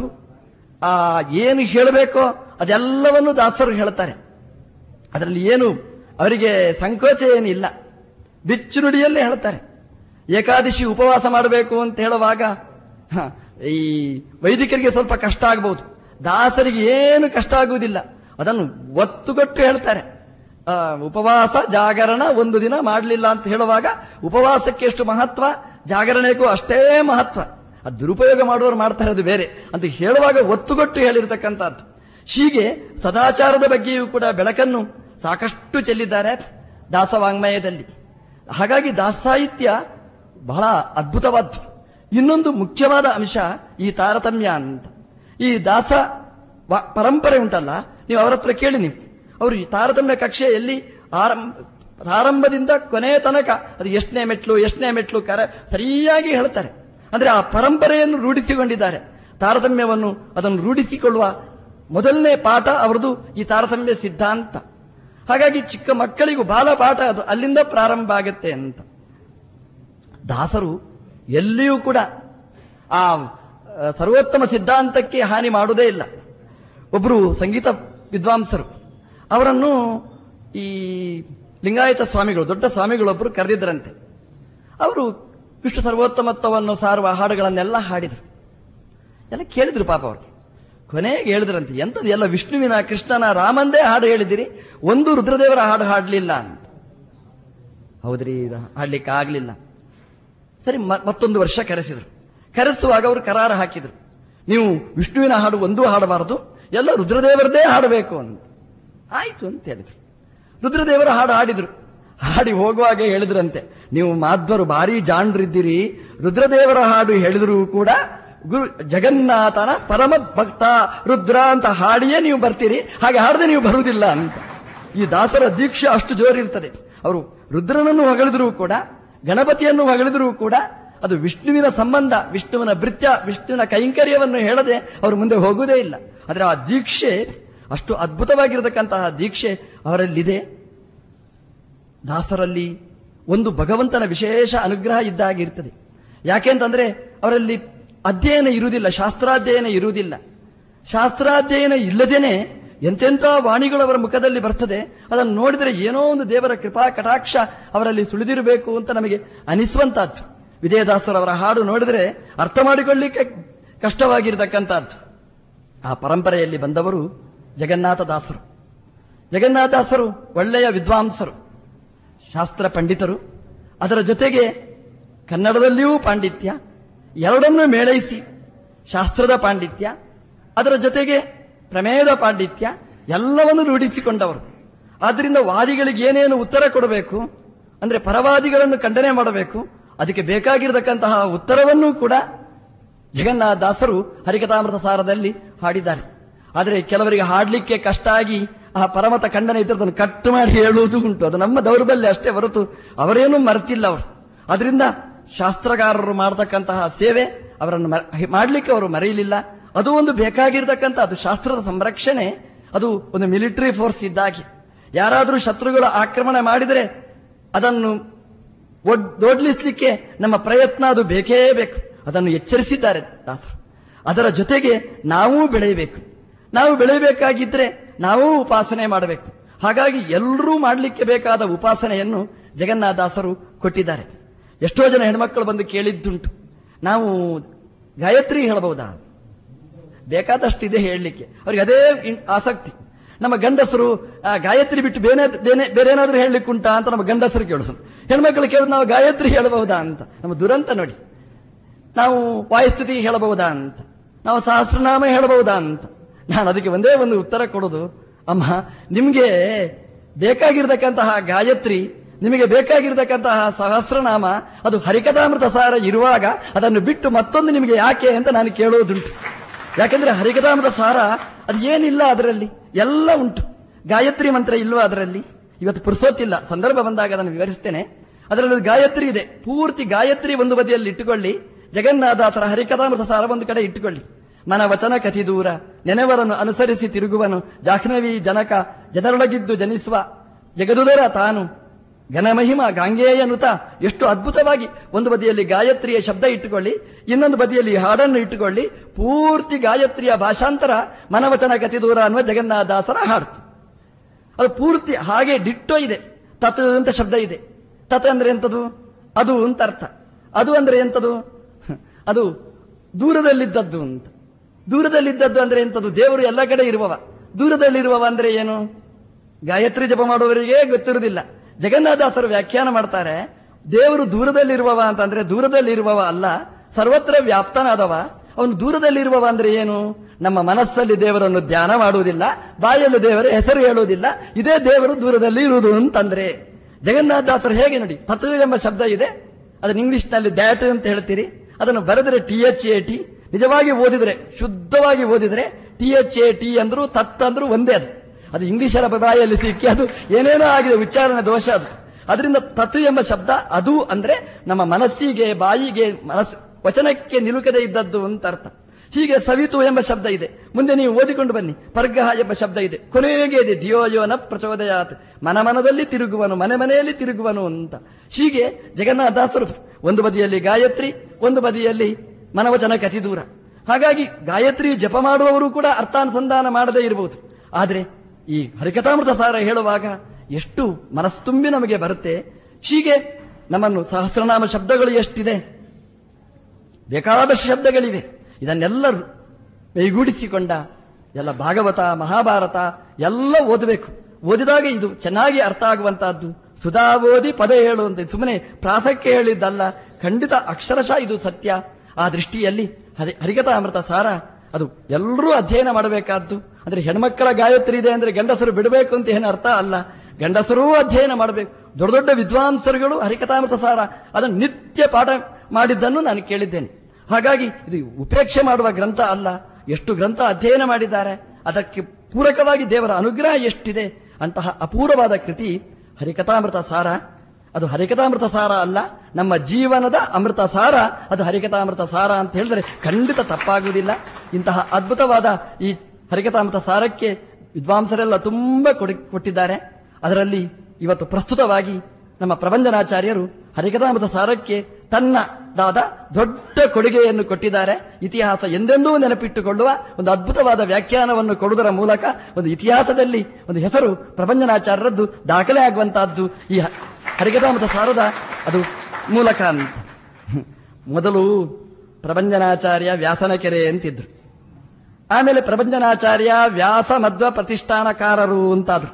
ಆ ಏನು ಹೇಳಬೇಕೋ ಅದೆಲ್ಲವನ್ನು ದಾಸರು ಹೇಳ್ತಾರೆ ಅದರಲ್ಲಿ ಏನು ಅವರಿಗೆ ಸಂಕೋಚ ಏನಿಲ್ಲ ಬಿಚ್ಚು ನುಡಿಯಲ್ಲೇ ಹೇಳ್ತಾರೆ ಏಕಾದಶಿ ಉಪವಾಸ ಮಾಡಬೇಕು ಅಂತ ಹೇಳುವಾಗ ಹ, ಈ ವೈದಿಕರಿಗೆ ಸ್ವಲ್ಪ ಕಷ್ಟ ಆಗಬಹುದು ದಾಸರಿಗೆ ಏನು ಕಷ್ಟ ಆಗುವುದಿಲ್ಲ ಅದನ್ನು ಒತ್ತುಗೊಟ್ಟು ಹೇಳ್ತಾರೆ ಆ, ಉಪವಾಸ ಜಾಗರಣ ಒಂದು ದಿನ ಮಾಡಲಿಲ್ಲ ಅಂತ ಹೇಳುವಾಗ ಉಪವಾಸಕ್ಕೆ ಎಷ್ಟು ಮಹತ್ವ ಜಾಗರಣೆಗೂ ಅಷ್ಟೇ ಮಹತ್ವ ಅದು ದುರುಪಯೋಗ ಮಾಡುವವರು ಮಾಡ್ತಾರೆ ಅದು ಬೇರೆ ಅಂತ ಹೇಳುವಾಗ ಒತ್ತುಗೊಟ್ಟು ಹೇಳಿರ್ತಕ್ಕಂಥದ್ದು ಹೀಗೆ ಸದಾಚಾರದ ಬಗ್ಗೆಯೂ ಕೂಡ ಬೆಳಕನ್ನು ಸಾಕಷ್ಟು ಚೆಲ್ಲಿದ್ದಾರೆ ದಾಸವಾಂಗ್ಮಯದಲ್ಲಿ ಹಾಗಾಗಿ ದಾಸ ಸಾಹಿತ್ಯ ಬಹಳ ಅದ್ಭುತವಾದ್ದು ಇನ್ನೊಂದು ಮುಖ್ಯವಾದ ಅಂಶ ಈ ತಾರತಮ್ಯ ಅಂತ ಈ ದಾಸ ವ- ಪರಂಪರೆ ಉಂಟಲ್ಲ ನೀವು ಅವರ ಹತ್ರ ಕೇಳಿ ನೀವು ಅವರು ಈ ತಾರತಮ್ಯ ಕಕ್ಷೆಯಲ್ಲಿ ಆರಂಭ ಪ್ರಾರಂಭದಿಂದ ಕೊನೆಯ ತನಕ ಅದು ಎಷ್ಟನೇ ಮೆಟ್ಲು ಎಷ್ಟನೇ ಮೆಟ್ಲು ಕರ ಸರಿಯಾಗಿ ಹೇಳ್ತಾರೆ ಅಂದ್ರೆ ಆ ಪರಂಪರೆಯನ್ನು ರೂಢಿಸಿಕೊಂಡಿದ್ದಾರೆ ತಾರತಮ್ಯವನ್ನು ಅದನ್ನು ರೂಢಿಸಿಕೊಳ್ಳುವ ಮೊದಲನೇ ಪಾಠ ಅವರದು ಈ ತಾರತಮ್ಯ ಸಿದ್ಧಾಂತ ಹಾಗಾಗಿ ಚಿಕ್ಕ ಮಕ್ಕಳಿಗೂ ಬಾಲಪಾಠ ಅದು ಅಲ್ಲಿಂದ ಪ್ರಾರಂಭ ಆಗುತ್ತೆ ಅಂತ ದಾಸರು ಎಲ್ಲಿಯೂ ಕೂಡ ಆ ಆ, ಸರ್ವೋತ್ತಮ ಸಿದ್ಧಾಂತಕ್ಕೆ ಹಾನಿ ಮಾಡುವುದೇ ಇಲ್ಲ ಒಬ್ಬರು ಸಂಗೀತ ವಿದ್ವಾಂಸರು ಅವರನ್ನು ಈ ಲಿಂಗಾಯತ ಸ್ವಾಮಿಗಳು ದೊಡ್ಡ ಸ್ವಾಮಿಗಳೊಬ್ಬರು ಕರೆದಿದ್ದರಂತೆ ಅವರು ವಿಷ್ಣು ಸರ್ವೋತ್ತಮತ್ವವನ್ನು ಸಾರುವ ಹಾಡುಗಳನ್ನೆಲ್ಲ ಹಾಡಿದರು ಎಲ್ಲ ಕೇಳಿದ್ರು ಪಾಪ ಅವರು ಕೊನೆಗೆ ಹೇಳಿದ್ರಂತೆ ಎಂಥದ್ದು ಎಲ್ಲ ವಿಷ್ಣುವಿನ ಕೃಷ್ಣನ ರಾಮಂದೇ ಹಾಡು ಹೇಳಿದಿರಿ ಒಂದು ರುದ್ರದೇವರ ಹಾಡು ಹಾಡಲಿಲ್ಲ ಅಂತ ಹೌದ್ರಿ ಇದು ಹಾಡ್ಲಿಕ್ಕೆ ಆಗ್ಲಿಲ್ಲ ಸರಿ ಮ- ಮತ್ತೊಂದು ವರ್ಷ ಕರೆಸಿದ್ರು ಕರೆಸುವಾಗ ಅವರು ಕರಾರ ಹಾಕಿದ್ರು ನೀವು ವಿಷ್ಣುವಿನ ಹಾಡು ಒಂದೂ ಹಾಡಬಾರದು ಎಲ್ಲ ರುದ್ರದೇವರದೇ ಹಾಡಬೇಕು ಅಂತ ಆಯ್ತು ಅಂತ ಹೇಳಿದ್ರು ರುದ್ರದೇವರ ಹಾಡು ಹಾಡಿದ್ರು ಹಾಡಿ ಹೋಗುವಾಗ ಹೇಳಿದ್ರಂತೆ ನೀವು ಮಾಧ್ವರು ಭಾರಿ ಜಾಣರಿದ್ದೀರಿ ರುದ್ರದೇವರ ಹಾಡು ಹೇಳಿದ್ರು ಕೂಡ ಗುರು ಜಗನ್ನಾಥನ ಪರಮ ಭಕ್ತ ರುದ್ರ ಅಂತ ಹಾಡಿಯೇ ನೀವು ಬರ್ತೀರಿ ಹಾಗೆ ಹಾಡದೆ ನೀವು ಬರುವುದಿಲ್ಲ ಅಂತ ಈ ದಾಸರ ದೀಕ್ಷೆ ಅಷ್ಟು ಜೋರಿರ್ತದೆ ಅವರು ರುದ್ರನನ್ನು ಹೊಗಳಿದರೂ ಕೂಡ ಗಣಪತಿಯನ್ನು ಹೊಗಳಿದರೂ ಕೂಡ ಅದು ವಿಷ್ಣುವಿನ ಸಂಬಂಧ ವಿಷ್ಣುವಿನ ಭೃತ್ಯ ವಿಷ್ಣುವಿನ ಕೈಂಕರ್ಯವನ್ನು ಹೇಳದೆ ಅವರು ಮುಂದೆ ಹೋಗುವುದೇ ಇಲ್ಲ ಆದರೆ ಆ ದೀಕ್ಷೆ ಅಷ್ಟು ಅದ್ಭುತವಾಗಿರತಕ್ಕಂತಹ ದೀಕ್ಷೆ ಅವರಲ್ಲಿದೆ ದಾಸರಲ್ಲಿ ಒಂದು ಭಗವಂತನ ವಿಶೇಷ ಅನುಗ್ರಹ ಇದ್ದಾಗಿರ್ತದೆ ಯಾಕೆಂತಂದ್ರೆ ಅವರಲ್ಲಿ ಅಧ್ಯಯನ ಇರುವುದಿಲ್ಲ ಶಾಸ್ತ್ರಾಧ್ಯಯನ ಇರುವುದಿಲ್ಲ ಶಾಸ್ತ್ರಾಧ್ಯಯನ ಇಲ್ಲದೇನೆ ಎಂತೆಂಥ ವಾಣಿಗಳು ಅವರ ಮುಖದಲ್ಲಿ ಬರ್ತದೆ ಅದನ್ನು ನೋಡಿದರೆ ಏನೋ ಒಂದು ದೇವರ ಕೃಪಾ ಕಟಾಕ್ಷ ಅವರಲ್ಲಿ ಸುಳಿದಿರಬೇಕು ಅಂತ ನಮಗೆ ಅನಿಸುವಂತಹದ್ದು ವಿಜಯದಾಸರವರ ಹಾಡು ನೋಡಿದರೆ ಅರ್ಥ ಮಾಡಿಕೊಳ್ಳಿಕ್ಕೆ ಕಷ್ಟವಾಗಿರತಕ್ಕಂಥದ್ದು ಆ ಪರಂಪರೆಯಲ್ಲಿ ಬಂದವರು ಜಗನ್ನಾಥ ದಾಸರು ಜಗನ್ನಾಥದಾಸರು ಒಳ್ಳೆಯ ವಿದ್ವಾಂಸರು ಶಾಸ್ತ್ರ ಪಂಡಿತರು ಅದರ ಜೊತೆಗೆ ಕನ್ನಡದಲ್ಲಿಯೂ ಪಾಂಡಿತ್ಯ ಎರಡನ್ನೂ ಮೇಳೈಸಿ ಶಾಸ್ತ್ರದ ಪಾಂಡಿತ್ಯ ಅದರ ಜೊತೆಗೆ ಪ್ರಮೇಯದ ಪಾಂಡಿತ್ಯ ಎಲ್ಲವನ್ನು ರೂಢಿಸಿಕೊಂಡವರು ಆದ್ದರಿಂದ ವಾದಿಗಳಿಗೆ ಏನೇನು ಉತ್ತರ ಕೊಡಬೇಕು ಅಂದ್ರೆ ಪರವಾದಿಗಳನ್ನು ಖಂಡನೆ ಮಾಡಬೇಕು ಅದಕ್ಕೆ ಬೇಕಾಗಿರತಕ್ಕಂತಹ ಉತ್ತರವನ್ನೂ ಕೂಡ ಜಗನ್ನಾಥ ದಾಸರು ಹರಿಕಥಾಮೃತ ಸಾರದಲ್ಲಿ ಹಾಡಿದ್ದಾರೆ ಆದರೆ ಕೆಲವರಿಗೆ ಹಾಡಲಿಕ್ಕೆ ಕಷ್ಟ ಆಗಿ ಆ ಪರಮತ ಖಂಡನೆ ಇದ್ದರೆ ಅದನ್ನು ಕಟ್ಟು ಮಾಡಿ ಹೇಳುವುದು ಉಂಟು ಅದು ನಮ್ಮ ದೌರ್ಬಲ್ಯ ಅಷ್ಟೇ ಹೊರತು ಅವರೇನೂ ಮರೆತಿಲ್ಲ ಅವರು ಅದರಿಂದ ಶಾಸ್ತ್ರಗಾರರು ಮಾಡತಕ್ಕಂತಹ ಸೇವೆ ಅವರನ್ನು ಮರ- ಮಾಡ್ಲಿಕ್ಕೆ ಅವರು ಮರೆಯಲಿಲ್ಲ ಅದು ಒಂದು ಬೇಕಾಗಿರ್ತಕ್ಕಂಥ ಅದು ಶಾಸ್ತ್ರದ ಸಂರಕ್ಷಣೆ ಅದು ಒಂದು ಮಿಲಿಟರಿ ಫೋರ್ಸ್ ಇದ್ದಾಗಿ ಯಾರಾದರೂ ಶತ್ರುಗಳ ಆಕ್ರಮಣ ಮಾಡಿದರೆ ಅದನ್ನು ಒಡ್- ದೊಡ್ಲಿಸ್ಲಿಕ್ಕೆ ನಮ್ಮ ಪ್ರಯತ್ನ ಅದು ಬೇಕೇ ಬೇಕು ಅದನ್ನು ಎಚ್ಚರಿಸಿದ್ದಾರೆ ದಾಸರು ಅದರ ಜೊತೆಗೆ ನಾವೂ ಬೆಳೆಯಬೇಕು ನಾವು ಬೆಳೆಯಬೇಕಾಗಿದ್ರೆ ನಾವೂ ಉಪಾಸನೆ ಮಾಡಬೇಕು ಹಾಗಾಗಿ ಎಲ್ಲರೂ ಮಾಡಲಿಕ್ಕೆ ಬೇಕಾದ ಉಪಾಸನೆಯನ್ನು ಜಗನ್ನಾಥದಾಸರು ಕೊಟ್ಟಿದ್ದಾರೆ ಎಷ್ಟೋ ಜನ ಹೆಣ್ಮಕ್ಕಳು ಬಂದು ಕೇಳಿದ್ದುಂಟು ನಾವು ಗಾಯತ್ರಿ ಹೇಳಬಹುದಾ ಬೇಕಾದಷ್ಟಿದೆ ಹೇಳಲಿಕ್ಕೆ ಅವ್ರಿಗೆ ಅದೇ ಇನ್- ಆಸಕ್ತಿ ನಮ್ಮ ಗಂಡಸರು ಆ, ಗಾಯತ್ರಿ ಬಿಟ್ಟು ಬೇರೆ ಬೇರೆ ಬೇರೆ ಏನಾದ್ರೂ ಹೇಳಲಿಕ್ಕೆ ಉಂಟಾ ಅಂತ ನಮ್ಮ ಗಂಡಸರು ಕೇಳೋದು ಹೆಣ್ಮಕ್ಳು ಕೇಳೋದು ನಾವು ಗಾಯತ್ರಿ ಹೇಳಬಹುದಾ ಅಂತ ನಮ್ಮ ದುರಂತ ನೋಡಿ ನಾವು ವಾಯುಸ್ತುತಿ ಹೇಳಬಹುದಾ ಅಂತ ನಾವು ಸಹಸ್ರನಾಮ ಹೇಳಬಹುದಾ ಅಂತ ನಾನು ಅದಕ್ಕೆ ಒಂದೇ ಒಂದು ಉತ್ತರ ಕೊಡೋದು ಅಮ್ಮ ನಿಮ್ಗೆ ಬೇಕಾಗಿರ್ತಕ್ಕಂತಹ ಗಾಯತ್ರಿ ನಿಮಗೆ ಬೇಕಾಗಿರ್ತಕ್ಕಂತಹ ಸಹಸ್ರನಾಮ ಅದು ಹರಿಕಥಾಮೃತ ಸಾರ ಇರುವಾಗ ಅದನ್ನು ಬಿಟ್ಟು ಮತ್ತೊಂದು ನಿಮಗೆ ಯಾಕೆ ಅಂತ ನಾನು ಕೇಳೋದುಂಟು ಯಾಕಂದ್ರೆ ಹರಿಕಥಾಮೃತ ಸಾರ ಅದು ಏನಿಲ್ಲ ಅದರಲ್ಲಿ ಎಲ್ಲ ಉಂಟು ಗಾಯತ್ರಿ ಮಂತ್ರ ಇಲ್ವಾ ಅದರಲ್ಲಿ ಇವತ್ತು ಪುರುಸೋತಿಲ್ಲ ಸಂದರ್ಭ ಬಂದಾಗ ಅದನ್ನು ವಿವರಿಸ್ತೇನೆ ಅದರಲ್ಲಿ ಗಾಯತ್ರಿ ಇದೆ ಪೂರ್ತಿ ಗಾಯತ್ರಿ ಒಂದು ಬದಿಯಲ್ಲಿ ಇಟ್ಟುಕೊಳ್ಳಿ ಜಗನ್ನಾಥಾಸರ ಹರಿಕಥಾಮೃತ ಸಾರ ಒಂದು ಕಡೆ ಇಟ್ಟುಕೊಳ್ಳಿ ಮನ ವಚನ ಕತಿ ದೂರ ನೆನೆವರನ್ನು ಅನುಸರಿಸಿ ತಿರುಗುವನು ಜಾಹ್ನವಿ ಜನಕ ಜನರೊಳಗಿದ್ದು ಜನಿಸುವ ಜಗದುದರ ತಾನು ಘನಮಹಿಮ ಗಾಂಗೇಯನುತ ಎಷ್ಟು ಅದ್ಭುತವಾಗಿ ಒಂದು ಬದಿಯಲ್ಲಿ ಗಾಯತ್ರಿಯ ಶಬ್ದ ಇಟ್ಟುಕೊಳ್ಳಿ ಇನ್ನೊಂದು ಬದಿಯಲ್ಲಿ ಹಾಡನ್ನು ಇಟ್ಟುಕೊಳ್ಳಿ ಪೂರ್ತಿ ಗಾಯತ್ರಿಯ ಭಾಷಾಂತರ ಮನವಚನ ಗತಿ ದೂರ ಅನ್ನುವ ಜಗನ್ನಾಥದಾಸರ ಹಾಡು ಅದು ಪೂರ್ತಿ ಹಾಗೆ ಡಿಟ್ಟೋ ಇದೆ ತತ್ ಅಂತ ಶಬ್ದ ಇದೆ ತತ್ ಅಂದ್ರೆ ಎಂತದು ಅದು ಅಂತ ಅರ್ಥ ಅದು ಅಂದ್ರೆ ಎಂತದು ಅದು ದೂರದಲ್ಲಿದ್ದದ್ದು ಅಂತ ದೂರದಲ್ಲಿದ್ದದ್ದು ಅಂದ್ರೆ ಎಂತದು ದೇವರು ಎಲ್ಲ ಕಡೆ ಇರುವವ ದೂರದಲ್ಲಿರುವವ ಅಂದ್ರೆ ಏನು ಗಾಯತ್ರಿ ಜಪ ಮಾಡುವವರಿಗೆ ಗೊತ್ತಿರುವುದಿಲ್ಲ ಜಗನ್ನಾಥದಾಸರು ವ್ಯಾಖ್ಯಾನ ಮಾಡ್ತಾರೆ ದೇವರು ದೂರದಲ್ಲಿರುವವ ಅಂತಂದ್ರೆ ದೂರದಲ್ಲಿರುವವ ಅಲ್ಲ ಸರ್ವತ್ರ ವ್ಯಾಪ್ತನಾದವ ಅವನು ದೂರದಲ್ಲಿರುವವ ಅಂದ್ರೆ ಏನು ನಮ್ಮ ಮನಸ್ಸಲ್ಲಿ ದೇವರನ್ನು ಧ್ಯಾನ ಮಾಡುವುದಿಲ್ಲ ಬಾಯಲ್ಲಿ ದೇವರ ಹೆಸರು ಹೇಳುವುದಿಲ್ಲ ಇದೇ ದೇವರು ದೂರದಲ್ಲಿ ಇರುವುದು ಅಂತಂದ್ರೆ ಜಗನ್ನಾಥದಾಸರು ಹೇಗೆ ನೋಡಿ ತತ್ವ ಎಂಬ ಶಬ್ದ ಇದೆ ಅದನ್ನು ಇಂಗ್ಲಿಷ್ನಲ್ಲಿ ದ್ಯಾಟ್ ಅಂತ ಹೇಳ್ತೀರಿ ಅದನ್ನು ಬರೆದರೆ ಟಿ ಎಚ್ ಎ ಟಿ ನಿಜವಾಗಿ ಓದಿದ್ರೆ ಶುದ್ಧವಾಗಿ ಓದಿದ್ರೆ ಟಿ ಎಚ್ ಎ ಟಿ ಅಂದ್ರು ತತ್ ಅಂದ್ರು ಒಂದೇ ಅದು ಅದು ಇಂಗ್ಲಿಷರ ಬಾಯಲ್ಲಿ ಸಿಕ್ಕಿ ಅದು ಏನೇನೋ ಆಗಿದೆ ಉಚ್ಚಾರಣೆ ದೋಷ ಅದು ಅದರಿಂದ ತತ್ ಎಂಬ ಶಬ್ದ ಅದು ಅಂದ್ರೆ ನಮ್ಮ ಮನಸ್ಸಿಗೆ ಬಾಯಿಗೆ ಮನಸ್ಸು ವಚನಕ್ಕೆ ನಿಲುಕದೆ ಇದ್ದದ್ದು ಅಂತ ಅರ್ಥ ಹೀಗೆ ಸವಿತು ಎಂಬ ಶಬ್ದ ಇದೆ ಮುಂದೆ ನೀವು ಓದಿಕೊಂಡು ಬನ್ನಿ ಪರ್ಗಹ ಎಂಬ ಶಬ್ದ ಇದೆ ಕೊನೆಗೆ ಇದೆ ಧಿಯೋಯೋನ ಪ್ರಚೋದಯಾತ್ ಮನ ಮನದಲ್ಲಿ ತಿರುಗುವನು ಮನೆ ಮನೆಯಲ್ಲಿ ತಿರುಗುವನು ಅಂತ ಹೀಗೆ ಜಗನ್ನಾಥದಾಸರು ಒಂದು ಬದಿಯಲ್ಲಿ ಗಾಯತ್ರಿ ಒಂದು ಬದಿಯಲ್ಲಿ ಮನವಚನ ಕತಿ ದೂರ ಹಾಗಾಗಿ ಗಾಯತ್ರಿ ಜಪ ಮಾಡುವವರು ಕೂಡ ಅರ್ಥಾನುಸಂಧಾನ ಮಾಡದೇ ಇರಬಹುದು ಆದರೆ ಈ ಹರಿಕಥಾಮೃತ ಸಾರ ಹೇಳುವಾಗ ಎಷ್ಟು ಮನಸ್ತುಂಬಿ ನಮಗೆ ಬರುತ್ತೆ ಹೀಗೆ ನಮ್ಮನ್ನು ಸಹಸ್ರನಾಮ ಶಬ್ದಗಳು ಎಷ್ಟಿದೆ ಬೇಕಾದಷ್ಟು ಶಬ್ದಗಳಿವೆ ಇದನ್ನೆಲ್ಲ ಕೈಗೂಡಿಸಿಕೊಂಡ ಎಲ್ಲ ಭಾಗವತ ಮಹಾಭಾರತ ಎಲ್ಲ ಓದಬೇಕು ಓದಿದಾಗ ಇದು ಚೆನ್ನಾಗಿ ಅರ್ಥ ಆಗುವಂತಹದ್ದು ಸುಧಾ ಓದಿ ಪದ ಹೇಳುವಂತೆ ಸುಮ್ಮನೆ ಪ್ರಾಸಕ್ಕೆ ಹೇಳಿದ್ದಲ್ಲ ಖಂಡಿತ ಅಕ್ಷರಶಃ ಇದು ಸತ್ಯ ಆ ದೃಷ್ಟಿಯಲ್ಲಿ ಹರಿ ಹರಿಕಥಾಮೃತ ಸಾರ ಅದು ಎಲ್ಲರೂ ಅಧ್ಯಯನ ಮಾಡಬೇಕಾದ್ದು ಅಂದ್ರೆ ಹೆಣ್ಮಕ್ಕಳ ಗಾಯತ್ರಿ ಇದೆ ಅಂದ್ರೆ ಗಂಡಸರು ಬಿಡಬೇಕು ಅಂತ ಏನು ಅರ್ಥ ಅಲ್ಲ ಗಂಡಸರೂ ಅಧ್ಯಯನ ಮಾಡಬೇಕು ದೊಡ್ಡ ದೊಡ್ಡ ವಿದ್ವಾಂಸರುಗಳು ಹರಿಕಥಾಮೃತ ಸಾರ ಅದನ್ನು ನಿತ್ಯ ಪಾಠ ಮಾಡಿದ್ದನ್ನು ನಾನು ಕೇಳಿದ್ದೇನೆ ಹಾಗಾಗಿ ಇದು ಉಪೇಕ್ಷೆ ಮಾಡುವ ಗ್ರಂಥ ಅಲ್ಲ ಎಷ್ಟು ಗ್ರಂಥ ಅಧ್ಯಯನ ಮಾಡಿದ್ದಾರೆ ಅದಕ್ಕೆ ಪೂರಕವಾಗಿ ದೇವರ ಅನುಗ್ರಹ ಎಷ್ಟಿದೆ ಅಂತಹ ಅಪೂರ್ವವಾದ ಕೃತಿ ಹರಿಕಥಾಮೃತ ಸಾರ ಅದು ಹರಿಕಥಾಮೃತ ಸಾರ ಅಲ್ಲ ನಮ್ಮ ಜೀವನದ ಅಮೃತ ಸಾರ ಅದು ಹರಿಕಥಾಮೃತ ಸಾರ ಅಂತ ಹೇಳಿದ್ರೆ ಖಂಡಿತ ತಪ್ಪಾಗುವುದಿಲ್ಲ ಇಂತಹ ಅದ್ಭುತವಾದ ಈ ಹರಿಕಥಾಮೃತ ಸಾರಕ್ಕೆ ವಿದ್ವಾಂಸರೆಲ್ಲ ತುಂಬ ಕೊಡಿ ಕೊಟ್ಟಿದ್ದಾರೆ ಅದರಲ್ಲಿ ಇವತ್ತು ಪ್ರಸ್ತುತವಾಗಿ ನಮ್ಮ ಪ್ರಬಂಧನಾಚಾರ್ಯರು ಹರಿಕಥಾಮೃತ ಸಾರಕ್ಕೆ ತನ್ನದಾದ ದೊಡ್ಡ ಕೊಡುಗೆಯನ್ನು ಕೊಟ್ಟಿದ್ದಾರೆ ಇತಿಹಾಸ ಎಂದೆಂದೂ ನೆನಪಿಟ್ಟುಕೊಳ್ಳುವ ಒಂದು ಅದ್ಭುತವಾದ ವ್ಯಾಖ್ಯಾನವನ್ನು ಕೊಡುವುದರ ಮೂಲಕ ಒಂದು ಇತಿಹಾಸದಲ್ಲಿ ಒಂದು ಹೆಸರು ಪ್ರಬಂಧನಾಚಾರ್ಯರದ್ದು ದಾಖಲೆ ಆಗುವಂತಹದ್ದು ಈ ಹ- ಹರಿಕಥಾಮೃತ ಸಾರದ ಅದು ಮೂಲಕ ಅಂತ ಮೊದಲು ಪ್ರಬಂಧನಾಚಾರ್ಯ ವ್ಯಾಸನಕೆರೆ ಅಂತಿದ್ರು ಆಮೇಲೆ ಪ್ರಬಂಧನಾಚಾರ್ಯ ವ್ಯಾಸ ಮಧ್ವ ಪ್ರತಿಷ್ಠಾನಕಾರರು ಅಂತಾದ್ರು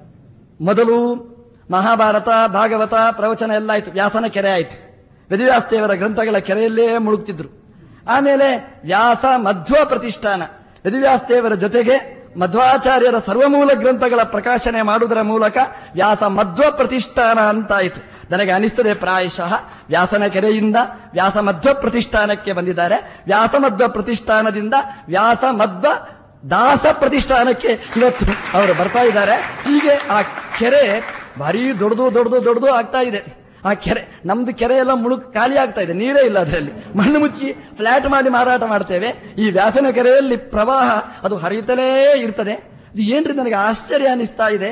ಮೊದಲು ಮಹಾಭಾರತ ಭಾಗವತ ಪ್ರವಚನ ಎಲ್ಲ ಆಯ್ತು ವ್ಯಾಸನ ಕೆರೆ ಆಯ್ತು ವೇದವ್ಯಾಸದೇವರ ಗ್ರಂಥಗಳ ಕೆರೆಯಲ್ಲೇ ಮುಳುಗ್ತಿದ್ರು ಆಮೇಲೆ ವ್ಯಾಸ ಮಧ್ವ ಪ್ರತಿಷ್ಠಾನ ವೇದವ್ಯಾಸದೇವರ ಜೊತೆಗೆ ಮಧ್ವಾಚಾರ್ಯರ ಸರ್ವಮೂಲ ಗ್ರಂಥಗಳ ಪ್ರಕಾಶನೆ ಮಾಡುವುದರ ಮೂಲಕ ವ್ಯಾಸ ಮಧ್ವ ಪ್ರತಿಷ್ಠಾನ ಅಂತಾಯಿತು ನನಗೆ ಅನಿಸ್ತದೆ ಪ್ರಾಯಶಃ ವ್ಯಾಸನ ಕೆರೆಯಿಂದ ವ್ಯಾಸ ಮಧ್ವ ಪ್ರತಿಷ್ಠಾನಕ್ಕೆ ಬಂದಿದ್ದಾರೆ ವ್ಯಾಸ ಮಧ್ವ ಪ್ರತಿಷ್ಠಾನದಿಂದ ವ್ಯಾಸ ಮಧ್ವ ದಾಸ ಪ್ರತಿಷ್ಠಾನಕ್ಕೆ ಇವತ್ತು ಅವರು ಬರ್ತಾ ಇದ್ದಾರೆ ಹೀಗೆ ಆ ಕೆರೆ ಭಾರಿ ದೊಡ್ಡದು ದೊಡ್ಡದು ದೊಡ್ಡದು ಆಗ್ತಾ ಇದೆ ಆ ಕೆರೆ ನಮ್ದು ಕೆರೆ ಎಲ್ಲ ಮುಳುಗ್ ಖಾಲಿ ಆಗ್ತಾ ಇದೆ ನೀರೇ ಇಲ್ಲ ಅದರಲ್ಲಿ ಮಣ್ಣು ಮುಚ್ಚಿ ಫ್ಲಾಟ್ ಮಾಡಿ ಮಾರಾಟ ಮಾಡ್ತೇವೆ ಈ ವ್ಯಾಸನ ಕೆರೆಯಲ್ಲಿ ಪ್ರವಾಹ ಅದು ಹರಿಯುತ್ತಲೇ ಇರ್ತದೆ ಇದು ಏನ್ರಿ ನನಗೆ ಆಶ್ಚರ್ಯ ಅನಿಸ್ತಾ ಇದೆ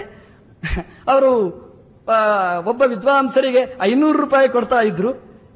ಅವರು ಆ, ಒಬ್ಬ ವಿದ್ವಾಂಸರಿಗೆ ಐನೂರು ರೂಪಾಯಿ ಕೊಡ್ತಾ ಇದ್ರು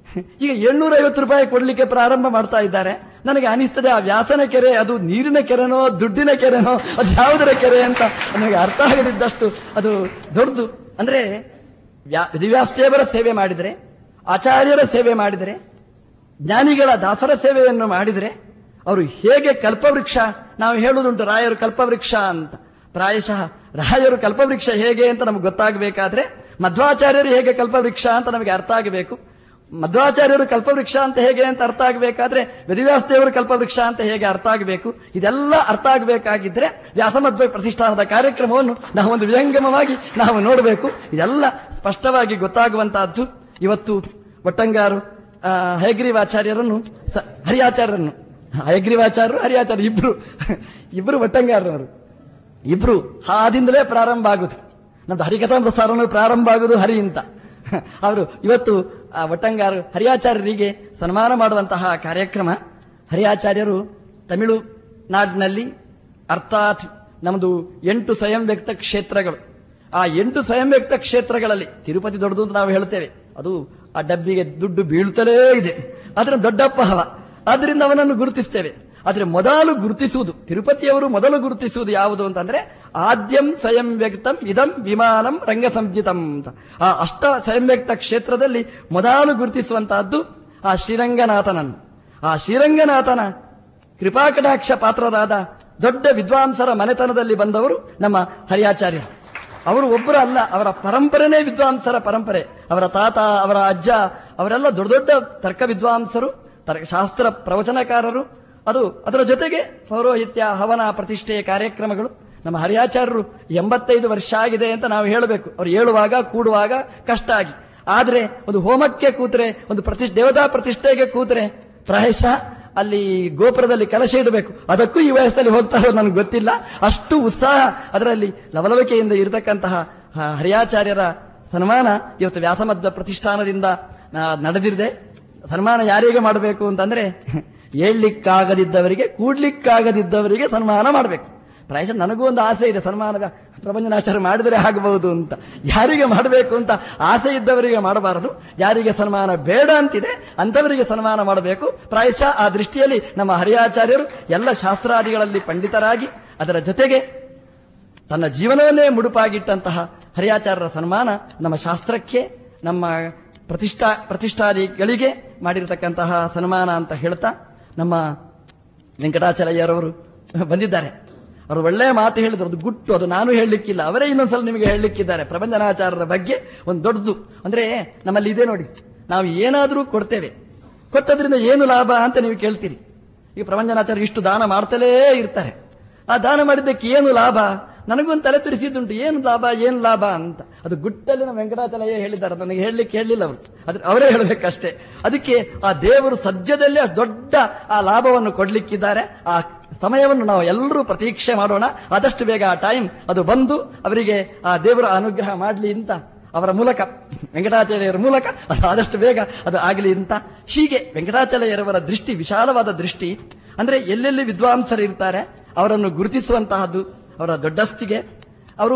ಈಗ ಏಳ್ನೂರ ಐವತ್ತು ರೂಪಾಯಿ ಕೊಡ್ಲಿಕ್ಕೆ ಪ್ರಾರಂಭ ಮಾಡ್ತಾ ಇದ್ದಾರೆ ನನಗೆ ಅನಿಸ್ತದೆ ಆ ವ್ಯಾಸನ ಕೆರೆ ಅದು ನೀರಿನ ಕೆರೆನೋ ದುಡ್ಡಿನ ಕೆರೆನೋ ಅದು ಯಾವುದರ ಕೆರೆ ಅಂತ ನನಗೆ ಅರ್ಥ ಆಗದಿದ್ದಷ್ಟು ಅದು ದೊಡ್ಡದು ಅಂದ್ರೆ ವ್ಯಾ ವೇದವ್ಯಾಸದೇವರ ಸೇವೆ ಮಾಡಿದರೆ ಆಚಾರ್ಯರ ಸೇವೆ ಮಾಡಿದರೆ ಜ್ಞಾನಿಗಳ ದಾಸರ ಸೇವೆಯನ್ನು ಮಾಡಿದರೆ ಅವರು ಹೇಗೆ ಕಲ್ಪವೃಕ್ಷ ನಾವು ಹೇಳುವುದುಂಟು ರಾಯರು ಕಲ್ಪವೃಕ್ಷ ಅಂತ ಪ್ರಾಯಶಃ ರಾಯರು ಕಲ್ಪವೃಕ್ಷ ಹೇಗೆ ಅಂತ ನಮ್ಗೆ ಗೊತ್ತಾಗಬೇಕಾದ್ರೆ ಮಧ್ವಾಚಾರ್ಯರು ಹೇಗೆ ಕಲ್ಪವೃಕ್ಷ ಅಂತ ನಮಗೆ ಅರ್ಥ ಆಗಬೇಕು ಮಧ್ವಾಚಾರ್ಯರು ಕಲ್ಪವೃಕ್ಷ ಅಂತ ಹೇಗೆ ಅಂತ ಅರ್ಥ ಆಗಬೇಕಾದ್ರೆ ವೇದವ್ಯಾಸದೇವರು ಕಲ್ಪವೃಕ್ಷ ಅಂತ ಹೇಗೆ ಅರ್ಥ ಆಗಬೇಕು ಇದೆಲ್ಲ ಅರ್ಥ ಆಗಬೇಕಾಗಿದ್ರೆ ವ್ಯಾಸಮಧ್ವ ಪ್ರತಿಷ್ಠಾನದ ಕಾರ್ಯಕ್ರಮವನ್ನು ನಾವು ಒಂದು ವಿಹಂಗಮವಾಗಿ ನಾವು ನೋಡಬೇಕು ಇದೆಲ್ಲ ಸ್ಪಷ್ಟವಾಗಿ ಗೊತ್ತಾಗುವಂತಹದ್ದು ಇವತ್ತು ಒಟ್ಟಂಗಾರು ಆ, ಹಯಗ್ರೀವಾಚಾರ್ಯರನ್ನು ಸ- ಹರಿಯಾಚಾರ್ಯರನ್ನು ಹಯಗ್ರೀವಾಚಾರ್ಯರು ಹರಿಯಾಚಾರ್ಯ ಇಬ್ರು ಇಬ್ರು ಒಟ್ಟಂಗಾರರು ಇಬ್ರು ಹಾದಿಂದಲೇ ಪ್ರಾರಂಭ ಆಗುದು ನಮ್ದು ಹರಿಕಥಾಮೃತ ಸಾರನು ಪ್ರಾರಂಭ ಆಗುದು ಹರಿ ಅಂತ ಅವರು ಇವತ್ತು ಆ ಒಟ್ಟಂಗಾರು ಹರಿಯಾಚಾರ್ಯರಿಗೆ ಸನ್ಮಾನ ಮಾಡುವಂತಹ ಕಾರ್ಯಕ್ರಮ ಹರಿಯಾಚಾರ್ಯರು ತಮಿಳು ನಾಡಿನಲ್ಲಿ ಅರ್ಥಾತ್ ನಮ್ಮದು ಎಂಟು ಸ್ವಯಂ ವ್ಯಕ್ತ ಕ್ಷೇತ್ರಗಳು ಆ ಎಂಟು ಸ್ವಯಂ ವ್ಯಕ್ತ ಕ್ಷೇತ್ರಗಳಲ್ಲಿ ತಿರುಪತಿ ದೊಡ್ಡದು ಅಂತ ನಾವು ಹೇಳ್ತೇವೆ ಅದು ಆ ಡಬ್ಬಿಗೆ ದುಡ್ಡು ಬೀಳ್ತಲೇ ಇದೆ ಅದರ ದೊಡ್ಡಪ್ಪ ಹವ ಆದ್ರಿಂದ ಅವನನ್ನು ಗುರುತಿಸ್ತೇವೆ ಆದ್ರೆ ಮೊದಲು ಗುರುತಿಸುವುದು ತಿರುಪತಿಯವರು ಮೊದಲು ಗುರುತಿಸುವುದು ಯಾವುದು ಅಂತಂದ್ರೆ ಆದ್ಯಂ ಸ್ವಯಂ ವ್ಯಕ್ತಂ ಇದಂ ವಿಮಾನಂ ರಂಗ ಸಂಜಿತಂ ಅಂತ ಆ ಅಷ್ಟ ಸ್ವಯಂ ವ್ಯಕ್ತ ಕ್ಷೇತ್ರದಲ್ಲಿ ಮೊದಲು ಗುರುತಿಸುವಂತಹದ್ದು ಆ ಶ್ರೀರಂಗನಾಥನನ್ನು ಆ ಶ್ರೀರಂಗನಾಥನ ಕೃಪಾಕಟಾಕ್ಷ ಪಾತ್ರರಾದ ದೊಡ್ಡ ವಿದ್ವಾಂಸರ ಮನೆತನದಲ್ಲಿ ಬಂದವರು ನಮ್ಮ ಹರಿಯಾಚಾರ್ಯ ಅವರು ಒಬ್ಬರು ಅಲ್ಲ ಅವರ ಪರಂಪರೆನೇ ವಿದ್ವಾಂಸರ ಪರಂಪರೆ ಅವರ ತಾತ ಅವರ ಅಜ್ಜ ಅವರೆಲ್ಲ ದೊಡ್ಡ ದೊಡ್ಡ ತರ್ಕ ವಿದ್ವಾಂಸರು ತರ್ಕ ಶಾಸ್ತ್ರ ಪ್ರವಚನಕಾರರು ಅದು ಅದರ ಜೊತೆಗೆ ಪೌರೋಹಿತ್ಯ ಹವನ ಪ್ರತಿಷ್ಠೆಯ ಕಾರ್ಯಕ್ರಮಗಳು ನಮ್ಮ ಹರಿಯಾಚಾರ್ಯರು ಎಂಬತ್ತೈದು ವರ್ಷ ಆಗಿದೆ ಅಂತ ನಾವು ಹೇಳಬೇಕು ಅವ್ರು ಹೇಳುವಾಗ ಕೂಡುವಾಗ ಕಷ್ಟ ಆಗಿ ಆದ್ರೆ ಒಂದು ಹೋಮಕ್ಕೆ ಕೂತ್ರೆ ಒಂದು ಪ್ರತಿಷ್ಠೆ ದೇವತಾ ಪ್ರತಿಷ್ಠೆಗೆ ಕೂತ್ರೆ ಪ್ರಾಯಶಃ ಅಲ್ಲಿ ಗೋಪುರದಲ್ಲಿ ಕಲಶ ಇಡಬೇಕು ಅದಕ್ಕೂ ಈ ವಯಸ್ಸಲ್ಲಿ ಹೋಗ್ತಾರೋ ನನಗೆ ಗೊತ್ತಿಲ್ಲ ಅಷ್ಟು ಉತ್ಸಾಹ ಅದರಲ್ಲಿ ಲವಲವಿಕೆಯಿಂದ ಇರತಕ್ಕಂತಹ ಆ, ಹರಿಯಾಚಾರ್ಯರ ಸನ್ಮಾನ ಇವತ್ತು ವ್ಯಾಸಮಧ್ವ ಪ್ರತಿಷ್ಠಾನದಿಂದ ಆ, ನಡೆದಿದೆ ಸನ್ಮಾನ ಯಾರಿಗೆ ಮಾಡಬೇಕು ಅಂತಂದ್ರೆ ಏಳ್ಲಿಕ್ಕಾಗದಿದ್ದವರಿಗೆ ಕೂಡ್ಲಿಕ್ಕಾಗದಿದ್ದವರಿಗೆ ಸನ್ಮಾನ ಮಾಡಬೇಕು ಪ್ರಾಯಶಃ ನನಗೂ ಒಂದು ಆಸೆ ಇದೆ ಸನ್ಮಾನ ವ್ಯ- ಪ್ರಪಂಚನಾಚಾರ ಮಾಡಿದರೆ ಆಗಬಹುದು ಅಂತ ಯಾರಿಗೆ ಮಾಡಬೇಕು ಅಂತ ಆಸೆ ಇದ್ದವರಿಗೆ ಮಾಡಬಾರದು ಯಾರಿಗೆ ಸನ್ಮಾನ ಬೇಡ ಅಂತಿದೆ ಅಂತವರಿಗೆ ಸನ್ಮಾನ ಮಾಡಬೇಕು ಪ್ರಾಯಶಃ ಆ ದೃಷ್ಟಿಯಲ್ಲಿ ನಮ್ಮ ಹರಿಯಾಚಾರ್ಯರು ಎಲ್ಲ ಶಾಸ್ತ್ರಾದಿಗಳಲ್ಲಿ ಪಂಡಿತರಾಗಿ ಅದರ ಜೊತೆಗೆ ತನ್ನ ಜೀವನವನ್ನೇ ಮುಡುಪಾಗಿಟ್ಟಂತಹ ಹರಿಯಾಚಾರ್ಯರ ಸನ್ಮಾನ ನಮ್ಮ ಶಾಸ್ತ್ರಕ್ಕೆ ನಮ್ಮ ಪ್ರತಿಷ್ಠಾ ಪ್ರತಿಷ್ಠಾದಿಗಳಿಗೆ ಮಾಡಿರತಕ್ಕಂತಹ ಸನ್ಮಾನ ಅಂತ ಹೇಳ್ತಾ ನಮ್ಮ ವೆಂಕಟಾಚಲಯ್ಯರವರು ಬಂದಿದ್ದಾರೆ ಅವರು ಒಳ್ಳೆಯ ಮಾತು ಹೇಳಿದ್ರು ಅದು ಗುಟ್ಟು ಅದು ನಾನು ಹೇಳಲಿಕ್ಕಿಲ್ಲ ಅವರೇ ಇನ್ನೊಂದ್ಸಲ ನಿಮಗೆ ಹೇಳಲಿಕ್ಕಿದ್ದಾರೆ ಪ್ರಬಂಧನಾಚಾರ್ಯರ ಬಗ್ಗೆ ಒಂದು ದೊಡ್ಡದು ಅಂದ್ರೆ ನಮ್ಮಲ್ಲಿ ಇದೆ ನೋಡಿ ನಾವು ಏನಾದರೂ ಕೊಡ್ತೇವೆ ಕೊಟ್ಟದ್ರಿಂದ ಏನು ಲಾಭ ಅಂತ ನೀವು ಕೇಳ್ತೀರಿ ಈಗ ಪ್ರಬಂಧನಾಚಾರ್ಯ ಇಷ್ಟು ದಾನ ಮಾಡ್ತಲೇ ಇರ್ತಾರೆ ಆ ದಾನ ಮಾಡಿದ್ದಕ್ಕೆ ಏನು ಲಾಭ ನನಗೊಂದು ತಲೆ ತಿರುಸಿದ್ದುಂಟು ಏನು ಲಾಭ ಏನು ಲಾಭ ಅಂತ ಅದು ಗುಟ್ಟಲ್ಲಿ ನಮ್ಮ ವೆಂಕಟಾಚಲಯ್ಯ ಹೇಳಿದ್ದಾರೆ ನನಗೆ ಹೇಳಲಿಕ್ಕೆ ಹೇಳಿಲ್ಲ ಅವರು ಅದ್ರ ಅವರೇ ಹೇಳಬೇಕಷ್ಟೇ ಅದಕ್ಕೆ ಆ ದೇವರು ಸದ್ಯದಲ್ಲೇ ಅಷ್ಟು ದೊಡ್ಡ ಆ ಲಾಭವನ್ನು ಕೊಡ್ಲಿಕ್ಕಿದ್ದಾರೆ ಆ ಸಮಯವನ್ನು ನಾವು ಎಲ್ಲರೂ ಪ್ರತೀಕ್ಷೆ ಮಾಡೋಣ ಆದಷ್ಟು ಬೇಗ ಆ ಟೈಮ್ ಅದು ಬಂದು ಅವರಿಗೆ ಆ ದೇವರ ಅನುಗ್ರಹ ಮಾಡಲಿ ಅಂತ ಅವರ ಮೂಲಕ ವೆಂಕಟಾಚಾರ್ಯರ ಮೂಲಕ ಅದು ಆದಷ್ಟು ಬೇಗ ಅದು ಆಗಲಿ ಅಂತ ಹೀಗೆ ವೆಂಕಟಾಚಲಯ್ಯರವರ ದೃಷ್ಟಿ ವಿಶಾಲವಾದ ದೃಷ್ಟಿ ಅಂದ್ರೆ ಎಲ್ಲೆಲ್ಲಿ ವಿದ್ವಾಂಸರು ಇರ್ತಾರೆ ಅವರನ್ನು ಗುರುತಿಸುವಂತಹದ್ದು ಅವರ ದೊಡ್ಡಸ್ತಿಗೆ ಅವರು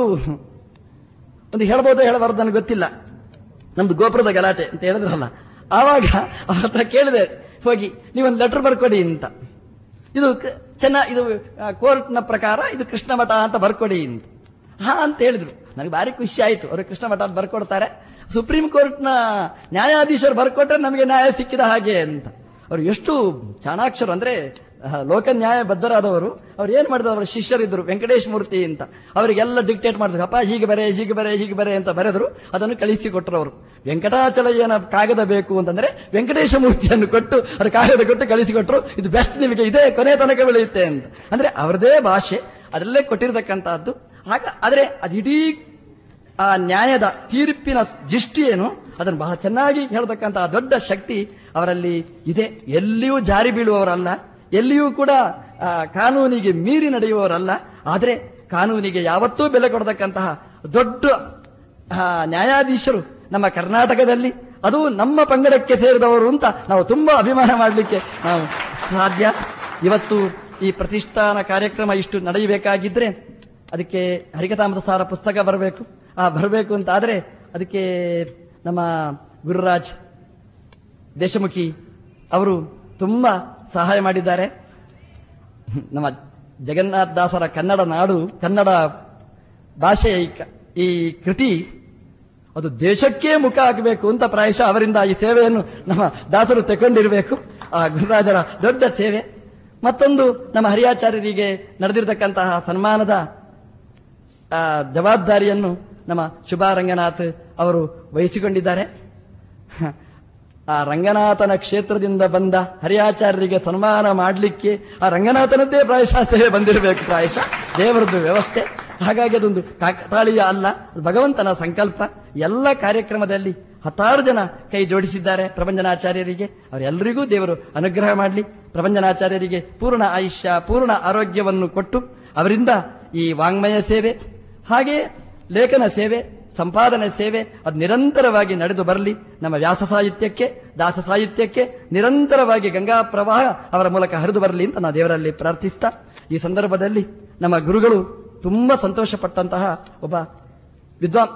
ಒಂದು ಹೇಳ್ಬೋದು ಹೇಳಬಾರ್ದು ನನಗೆ ಗೊತ್ತಿಲ್ಲ ನಮ್ದು ಗೋಪುರದ ಗಲಾಟೆ ಅಂತ ಹೇಳಿದ್ರಲ್ಲ ಆವಾಗ ಅವ್ರ ಹತ್ರ ಕೇಳಿದೆ ಹೋಗಿ ನೀವೊಂದು ಲೆಟರ್ ಬರ್ಕೊಡಿ ಅಂತ ಇದು ಕ- ಚೆನ್ನ ಇದು ಆ, ಕೋರ್ಟ್ನ ಪ್ರಕಾರ ಇದು ಕೃಷ್ಣ ಮಠ ಅಂತ ಬರ್ಕೊಡಿ ಅಂತ ಹಾ ಅಂತ ಹೇಳಿದ್ರು ನನಗೆ ಭಾರಿ ಖುಷಿ ಆಯ್ತು ಅವರು ಕೃಷ್ಣ ಮಠ ಅಂತ ಬರ್ಕೊಡ್ತಾರೆ ಸುಪ್ರೀಂ ಕೋರ್ಟ್ನ ನ್ಯಾಯಾಧೀಶರು ಬರ್ಕೊಟ್ರೆ ನಮಗೆ ನ್ಯಾಯ ಸಿಕ್ಕಿದ ಹಾಗೆ ಅಂತ ಅವ್ರು ಎಷ್ಟು ಚಾಣಾಕ್ಷರು ಅಂದ್ರೆ ಆ, ಲೋಕ ನ್ಯಾಯ ಬದ್ಧರಾದವರು ಅವ್ರು ಏನ್ ಮಾಡಿದ್ರು ಅವರ ಶಿಷ್ಯರಿದ್ರು ವೆಂಕಟೇಶ್ ಮೂರ್ತಿ ಅಂತ ಅವರಿಗೆಲ್ಲ ಡಿಕ್ಟೇಟ್ ಮಾಡಿದ್ರು ಅಪ್ಪ ಹೀಗೆ ಬರೆ ಹೀಗೆ ಬರೆ ಹೀಗೆ ಬರೆ ಅಂತ ಬರೆದ್ರು ಅದನ್ನು ಕಳಿಸಿ ಕೊಟ್ಟರು ಅವರು ವೆಂಕಟಾಚಲಯ್ಯನ ಕಾಗದ ಬೇಕು ಅಂತಂದ್ರೆ ವೆಂಕಟೇಶ ಮೂರ್ತಿಯನ್ನು ಕೊಟ್ಟು ಅವ್ರ ಕಾಗದ ಕೊಟ್ಟು ಕಳಿಸಿಕೊಟ್ರು ಇದು ಬೆಸ್ಟ್ ನಿಮಗೆ ಇದೇ ಕೊನೆ ತನಕ ಬೆಳೆಯುತ್ತೆ ಅಂತ ಅಂದ್ರೆ ಅವರದೇ ಭಾಷೆ ಅದರಲ್ಲೇ ಕೊಟ್ಟಿರತಕ್ಕಂತಹದ್ದು ಆಗ ಆದ್ರೆ ಅದು ಇಡೀ ಆ ನ್ಯಾಯದ ತೀರ್ಪಿನ ದೃಷ್ಟಿ ಏನು ಅದನ್ನು ಬಹಳ ಚೆನ್ನಾಗಿ ಹೇಳ್ತಕ್ಕಂತಹ ದೊಡ್ಡ ಶಕ್ತಿ ಅವರಲ್ಲಿ ಇದೆ ಎಲ್ಲಿಯೂ ಜಾರಿ ಬೀಳುವವರಲ್ಲ ಎಲ್ಲಿಯೂ ಕೂಡ ಆ, ಕಾನೂನಿಗೆ ಮೀರಿ ನಡೆಯುವವರಲ್ಲ ಆದರೆ ಕಾನೂನಿಗೆ ಯಾವತ್ತೂ ಬೆಲೆ ಕೊಡತಕ್ಕಂತಹ ದೊಡ್ಡ ಆ, ನ್ಯಾಯಾಧೀಶರು ನಮ್ಮ ಕರ್ನಾಟಕದಲ್ಲಿ ಅದು ನಮ್ಮ ಪಂಗಡಕ್ಕೆ ಸೇರಿದವರು ಅಂತ ನಾವು ತುಂಬಾ ಅಭಿಮಾನ ಮಾಡಲಿಕ್ಕೆ ನಾವು ಸಾಧ್ಯ ಇವತ್ತು ಈ ಪ್ರತಿಷ್ಠಾನ ಕಾರ್ಯಕ್ರಮ ಇಷ್ಟು ನಡೆಯಬೇಕಾಗಿದ್ರೆ ಅದಕ್ಕೆ ಹರಿಕಥಾಮೃತ ಸಾರ ಪುಸ್ತಕ ಬರಬೇಕು ಆ ಬರಬೇಕು ಅಂತ ಆದ್ರೆ ಅದಕ್ಕೆ ನಮ್ಮ ಗುರುರಾಜ್ ದೇಶಮುಖಿ ಅವರು ತುಂಬಾ ಸಹಾಯ ಮಾಡಿದ್ದಾರೆ ನಮ್ಮ ಜಗನ್ನಾಥ ದಾಸರ ಕನ್ನಡ ನಾಡು ಕನ್ನಡ ಭಾಷೆಯ ಈ ಕ- ಈ ಕೃತಿ ಅದು ದೇಶಕ್ಕೇ ಮುಖ ಆಗಬೇಕು ಅಂತ ಪ್ರಾಯಶಃ ಅವರಿಂದ ಈ ಸೇವೆಯನ್ನು ನಮ್ಮ ದಾಸರು ತಗೊಂಡಿರಬೇಕು ಆ ಗುರುರಾಜರ ದೊಡ್ಡ ಸೇವೆ ಮತ್ತೊಂದು ನಮ್ಮ ಹರಿಯಾಚಾರ್ಯರಿಗೆ ನಡೆದಿರತಕ್ಕಂತಹ ಸನ್ಮಾನದ ಆ, ಜವಾಬ್ದಾರಿಯನ್ನು ನಮ್ಮ ಶುಭಾ ರಂಗನಾಥ್ ಅವರು ವಹಿಸಿಕೊಂಡಿದ್ದಾರೆ ಆ ರಂಗನಾಥನ ಕ್ಷೇತ್ರದಿಂದ ಬಂದ ಹರಿಯಾಚಾರ್ಯರಿಗೆ ಸನ್ಮಾನ ಮಾಡಲಿಕ್ಕೆ ಆ ರಂಗನಾಥನದ್ದೇ ಪ್ರಾಯಶಃ ಸೇವೆ ಬಂದಿರಬೇಕು ಪ್ರಾಯಶಃ ದೇವರದ್ದು ವ್ಯವಸ್ಥೆ ಹಾಗಾಗಿ ಅದೊಂದು ಕಾಕತಾಳೀಯ ಅಲ್ಲ ಅದು ಭಗವಂತನ ಸಂಕಲ್ಪ ಎಲ್ಲ ಕಾರ್ಯಕ್ರಮದಲ್ಲಿ ಹತ್ತಾರು ಜನ ಕೈ ಜೋಡಿಸಿದ್ದಾರೆ ಪ್ರಪಂಚನಾಚಾರ್ಯರಿಗೆ ಅವರೆಲ್ಲರಿಗೂ ದೇವರು ಅನುಗ್ರಹ ಮಾಡಲಿ ಪ್ರಪಂಚನಾಚಾರ್ಯರಿಗೆ ಪೂರ್ಣ ಆಯುಷ್ಯ ಪೂರ್ಣ ಆರೋಗ್ಯವನ್ನು ಕೊಟ್ಟು ಅವರಿಂದ ಈ ವಾಂಗ್ಮಯ ಸೇವೆ ಹಾಗೆ ಲೇಖನ ಸೇವೆ ಸಂಪಾದನೆ ಸೇವೆ ಅದು ನಿರಂತರವಾಗಿ ನಡೆದು ಬರಲಿ ನಮ್ಮ ವ್ಯಾಸ ಸಾಹಿತ್ಯಕ್ಕೆ ದಾಸ ಸಾಹಿತ್ಯಕ್ಕೆ ನಿರಂತರವಾಗಿ ಗಂಗಾ ಪ್ರವಾಹ ಅವರ ಮೂಲಕ ಹರಿದು ಬರಲಿ ಅಂತ ನಾನು ದೇವರಲ್ಲಿ ಪ್ರಾರ್ಥಿಸ್ತಾ ಈ ಸಂದರ್ಭದಲ್ಲಿ ನಮ್ಮ ಗುರುಗಳು ತುಂಬಾ ಸಂತೋಷಪಟ್ಟಂತಹ ಒಬ್ಬ ವಿದ್ವಾನ್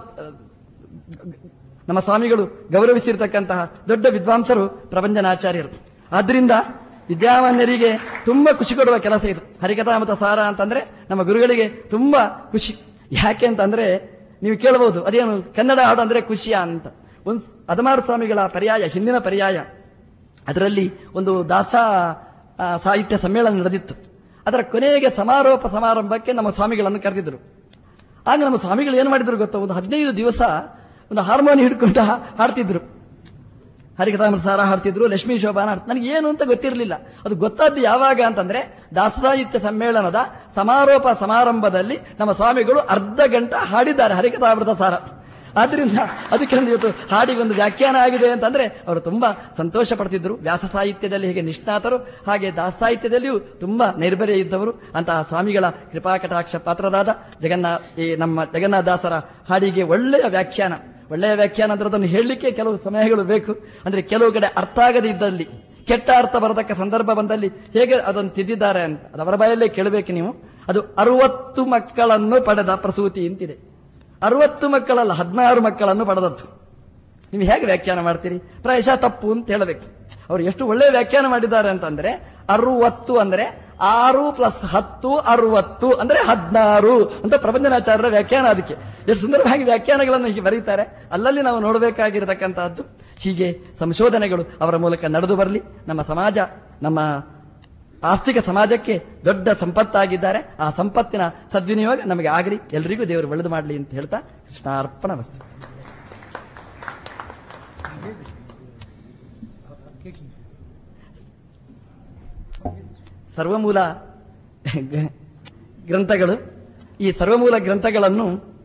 ನಮ್ಮ ಸ್ವಾಮಿಗಳು ಗೌರವಿಸಿರ್ತಕ್ಕಂತಹ ದೊಡ್ಡ ವಿದ್ವಾಂಸರು ಪ್ರಪಂಚನಾಚಾರ್ಯರು ಆದ್ರಿಂದ ವಿದ್ಯಾಮಾನ್ಯರಿಗೆ ತುಂಬಾ ಖುಷಿ ಕೊಡುವ ಕೆಲಸ ಇದು ಹರಿಕಥಾಮತ ಸಾರ ಅಂತಂದ್ರೆ ನಮ್ಮ ಗುರುಗಳಿಗೆ ತುಂಬಾ ಖುಷಿ ಯಾಕೆ ಅಂತಂದ್ರೆ ನೀವು ಕೇಳಬಹುದು ಅದೇನು ಕನ್ನಡ ಹಾಡು ಅಂದ್ರೆ ಖುಷಿಯಾ ಅಂತ ಒಂದು ಹದಮಾರು ಸ್ವಾಮಿಗಳ ಪರ್ಯಾಯ ಹಿಂದಿನ ಪರ್ಯಾಯ ಅದರಲ್ಲಿ ಒಂದು ದಾಸ ಆ, ಸಾಹಿತ್ಯ ಸಮ್ಮೇಳನ ನಡೆದಿತ್ತು ಅದರ ಕೊನೆಗೆ ಸಮಾರೋಪ ಸಮಾರಂಭಕ್ಕೆ ನಮ್ಮ ಸ್ವಾಮಿಗಳನ್ನು ಕರೆದಿದ್ರು ಆಗ ನಮ್ಮ ಸ್ವಾಮಿಗಳು ಏನು ಮಾಡಿದ್ರು ಗೊತ್ತಾ ಒಂದು ಹದಿನೈದು ದಿವಸ ಒಂದು ಹಾರ್ಮೋನಿ ಹಿಡ್ಕೊಂಡು ಹಾ- ಹಾಡ್ತಿದ್ರು ಹರಿಕಥಾಮೃತ ಸಾರ ಹಾಡ್ತಿದ್ರು ಲಕ್ಷ್ಮೀ ಶೋಭಾನ ಹಾಡ್ತಿದ್ರು ನನಗೆ ಏನು ಅಂತ ಗೊತ್ತಿರಲಿಲ್ಲ ಅದು ಗೊತ್ತಾದ್ದು ಯಾವಾಗ ಅಂತಂದ್ರೆ ದಾಸ ಸಾಹಿತ್ಯ ಸಮ್ಮೇಳನದ ಸಮಾರೋಪ ಸಮಾರಂಭದಲ್ಲಿ ನಮ್ಮ ಸ್ವಾಮಿಗಳು ಅರ್ಧ ಗಂಟೆ ಹಾಡಿದ್ದಾರೆ ಹರಿಕಥಾಮೃತ ಸಾರ ಆದ್ರಿಂದ ಅದಕ್ಕೆ ಒಂದು ಇವತ್ತು ಹಾಡಿಗೆ ಒಂದು ವ್ಯಾಖ್ಯಾನ ಆಗಿದೆ ಅಂತಂದ್ರೆ ಅವರು ತುಂಬಾ ಸಂತೋಷ ಪಡ್ತಿದ್ರು ವ್ಯಾಸ ಸಾಹಿತ್ಯದಲ್ಲಿ ಹೇಗೆ ನಿಷ್ಣಾತರು ಹಾಗೆ ದಾಸ ಸಾಹಿತ್ಯದಲ್ಲಿಯೂ ತುಂಬಾ ನೈರ್ಬರ್ಯ ಇದ್ದವರು ಅಂತಹ ಸ್ವಾಮಿಗಳ ಕೃಪಾ ಕಟಾಕ್ಷ ಪಾತ್ರರಾದ ಜಗನ್ನಾಥ ಈ ನಮ್ಮ ಜಗನ್ನಾಥ ದಾಸರ ಹಾಡಿಗೆ ಒಳ್ಳೆಯ ವ್ಯಾಖ್ಯಾನ ಒಳ್ಳೆಯ ವ್ಯಾಖ್ಯಾನ ಅಂದ್ರೆ ಅದನ್ನು ಹೇಳಲಿಕ್ಕೆ ಕೆಲವು ಸಮಯಗಳು ಬೇಕು ಅಂದ್ರೆ ಕೆಲವು ಕಡೆ ಅರ್ಥ ಆಗದೇ ಇದ್ದಲ್ಲಿ ಕೆಟ್ಟ ಅರ್ಥ ಬರತಕ್ಕ ಸಂದರ್ಭ ಬಂದಲ್ಲಿ ಹೇಗೆ ಅದನ್ನು ತಿದ್ದಿದ್ದಾರೆ ಅಂತ ಅದು ಅವರ ಬಾಯಲ್ಲೇ ಕೇಳಬೇಕು ನೀವು ಅದು ಅರುವತ್ತು ಮಕ್ಕಳನ್ನು ಪಡೆದ ಪ್ರಸೂತಿ ಅಂತಿದೆ ಅರವತ್ತು ಮಕ್ಕಳಲ್ಲ ಹದಿನಾರು ಮಕ್ಕಳನ್ನು ಪಡೆದದ್ದು ನೀವು ಹೇಗೆ ವ್ಯಾಖ್ಯಾನ ಮಾಡ್ತೀರಿ ಪ್ರಾಯಶಃ ತಪ್ಪು ಅಂತ ಹೇಳಬೇಕು ಅವರು ಎಷ್ಟು ಒಳ್ಳೆ ವ್ಯಾಖ್ಯಾನ ಮಾಡಿದ್ದಾರೆ ಅಂತಂದ್ರೆ ಅರುವತ್ತು ಅಂದ್ರೆ ಆರು ಪ್ಲಸ್ ಹತ್ತು ಅರುವತ್ತು ಅಂದ್ರೆ ಹದಿನಾರು ಅಂತ ಪ್ರಬಂಧನಾಚಾರ್ಯರ ವ್ಯಾಖ್ಯಾನ ಅದಕ್ಕೆ ಎಷ್ಟು ಸುಂದರವಾಗಿ ವ್ಯಾಖ್ಯಾನಗಳನ್ನು ಹೀಗೆ ಬರೀತಾರೆ ಅಲ್ಲಲ್ಲಿ ನಾವು ನೋಡಬೇಕಾಗಿರತಕ್ಕಂತಹದ್ದು ಹೀಗೆ ಸಂಶೋಧನೆಗಳು ಅವರ ಮೂಲಕ ನಡೆದು ಬರಲಿ ನಮ್ಮ ಸಮಾಜ ನಮ್ಮ ಆಸ್ತಿಕ ಸಮಾಜಕ್ಕೆ ದೊಡ್ಡ ಸಂಪತ್ತಾಗಿದ್ದಾರೆ ಆ ಸಂಪತ್ತಿನ ಸದ್ವಿನಿಯೋಗ ನಮಗೆ ಆಗಲಿ ಎಲ್ರಿಗೂ ದೇವರು ಒಳ್ಳೆದು ಮಾಡಲಿ ಅಂತ ಹೇಳ್ತಾ ಕೃಷ್ಣಾರ್ಪಣ ವಸ್ತು ಸರ್ವಮೂಲ ಗ್ರಂಥಗಳು ಈ ಸರ್ವಮೂಲ ಗ್ರಂಥಗಳನ್ನು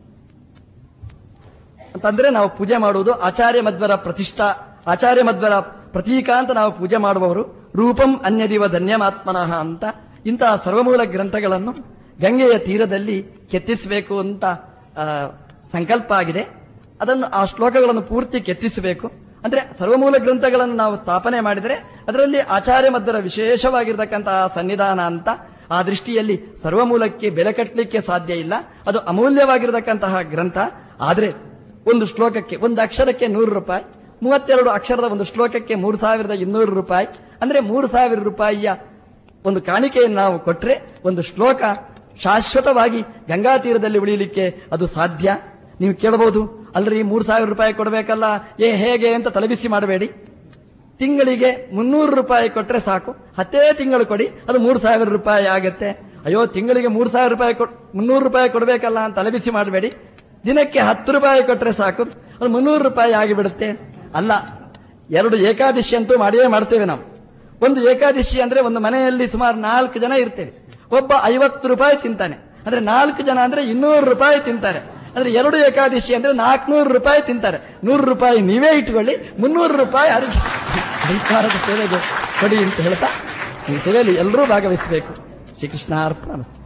ಅಂತಂದ್ರೆ ನಾವು ಪೂಜೆ ಮಾಡುವುದು ಆಚಾರ್ಯ ಮಧ್ವರ ಪ್ರತಿಷ್ಠಾ ಆಚಾರ್ಯ ಮಧ್ವರ ಪ್ರತೀಕ ಅಂತ ನಾವು ಪೂಜೆ ಮಾಡುವವರು ರೂಪಂ ಅನ್ಯದಿವ ಧನ್ಯಮಾತ್ಮನಃ ಅಂತ ಇಂತಹ ಸರ್ವಮೂಲ ಗ್ರಂಥಗಳನ್ನು ಗಂಗೆಯ ತೀರದಲ್ಲಿ ಕೆತ್ತಿಸಬೇಕು ಅಂತ ಆ, ಸಂಕಲ್ಪ ಆಗಿದೆ ಅದನ್ನು ಆ ಶ್ಲೋಕಗಳನ್ನು ಪೂರ್ತಿ ಕೆತ್ತಿಸಬೇಕು ಅಂದ್ರೆ ಸರ್ವಮೂಲ ಗ್ರಂಥಗಳನ್ನು ನಾವು ಸ್ಥಾಪನೆ ಮಾಡಿದರೆ ಅದರಲ್ಲಿ ಆಚಾರ್ಯ ಮಧ್ವರ ವಿಶೇಷವಾಗಿರ್ತಕ್ಕಂತಹ ಸನ್ನಿಧಾನ ಅಂತ ಆ ದೃಷ್ಟಿಯಲ್ಲಿ ಸರ್ವಮೂಲಕ್ಕೆ ಬೆಲೆ ಕಟ್ಟಲಿಕ್ಕೆ ಸಾಧ್ಯ ಇಲ್ಲ ಅದು ಅಮೂಲ್ಯವಾಗಿರತಕ್ಕಂತಹ ಗ್ರಂಥ ಆದ್ರೆ ಒಂದು ಶ್ಲೋಕಕ್ಕೆ ಒಂದು ಅಕ್ಷರಕ್ಕೆ ನೂರು ರೂಪಾಯಿ ಮೂವತ್ತೆರಡು ಅಕ್ಷರದ ಒಂದು ಶ್ಲೋಕಕ್ಕೆ ಮೂರು ಸಾವಿರದ ಇನ್ನೂರು ರೂಪಾಯಿ ಅಂದ್ರೆ ಮೂರು ಸಾವಿರ ರೂಪಾಯಿಯ ಒಂದು ಕಾಣಿಕೆಯನ್ನು ನಾವು ಕೊಟ್ರೆ ಒಂದು ಶ್ಲೋಕ ಶಾಶ್ವತವಾಗಿ ಗಂಗಾ ತೀರದಲ್ಲಿ ಉಳಿಯಲಿಕ್ಕೆ ಅದು ಸಾಧ್ಯ ನೀವು ಕೇಳಬಹುದು ಅಲ್ರಿ ಮೂರು ಸಾವಿರ ರೂಪಾಯಿ ಕೊಡಬೇಕಲ್ಲ ಏ ಹೇಗೆ ಅಂತ ತಲೆಬಿಸಿ ಮಾಡಬೇಡಿ ತಿಂಗಳಿಗೆ ಮುನ್ನೂರು ರೂಪಾಯಿ ಕೊಟ್ರೆ ಸಾಕು ಹತ್ತೇ ತಿಂಗಳು ಕೊಡಿ ಅದು ಮೂರು ಸಾವಿರ ರೂಪಾಯಿ ಆಗತ್ತೆ ಅಯ್ಯೋ ತಿಂಗಳಿಗೆ ಮೂರು ಸಾವಿರ ರೂಪಾಯಿ ಕೊಟ್ ಮುನ್ನೂರು ರೂಪಾಯಿ ಕೊಡಬೇಕಲ್ಲ ಅಂತ ತಲೆಬಿಸಿ ಮಾಡಬೇಡಿ ದಿನಕ್ಕೆ ಹತ್ತು ರೂಪಾಯಿ ಕೊಟ್ರೆ ಸಾಕು ಅದು ಮುನ್ನೂರು ರೂಪಾಯಿ ಆಗಿಬಿಡುತ್ತೆ ಅಲ್ಲ ಎರಡು ಏಕಾದಶಿ ಅಂತೂ ಮಾಡಿಯೇ ಮಾಡ್ತೇವೆ ನಾವು ಒಂದು ಏಕಾದಶಿ ಅಂದ್ರೆ ಒಂದು ಮನೆಯಲ್ಲಿ ಸುಮಾರು ನಾಲ್ಕು ಜನ ಇರ್ತೇವೆ ಒಬ್ಬ ಐವತ್ತು ರೂಪಾಯಿ ತಿಂತಾನೆ ಅಂದ್ರೆ ನಾಲ್ಕು ಜನ ಅಂದ್ರೆ ಇನ್ನೂರು ರೂಪಾಯಿ ತಿಂತಾರೆ ಅಂದ್ರೆ ಎರಡು ಏಕಾದಶಿ ಅಂದ್ರೆ ನಾಲ್ಕುನೂರು ರೂಪಾಯಿ ತಿಂತಾರೆ ನೂರು ರೂಪಾಯಿ ನೀವೇ ಇಟ್ಕೊಳ್ಳಿ ಮುನ್ನೂರು ರೂಪಾಯಿ ಅಡಿಗೆ ಅಧಿಕಾರದ ಸೇವೆಗೆ ಕೊಡಿ ಅಂತ ಹೇಳ್ತಾ ಈ ಸೇವೆಯಲ್ಲಿ ಎಲ್ಲರೂ ಭಾಗವಹಿಸಬೇಕು ಶ್ರೀಕೃಷ್ಣ ಅರ್ಪಣ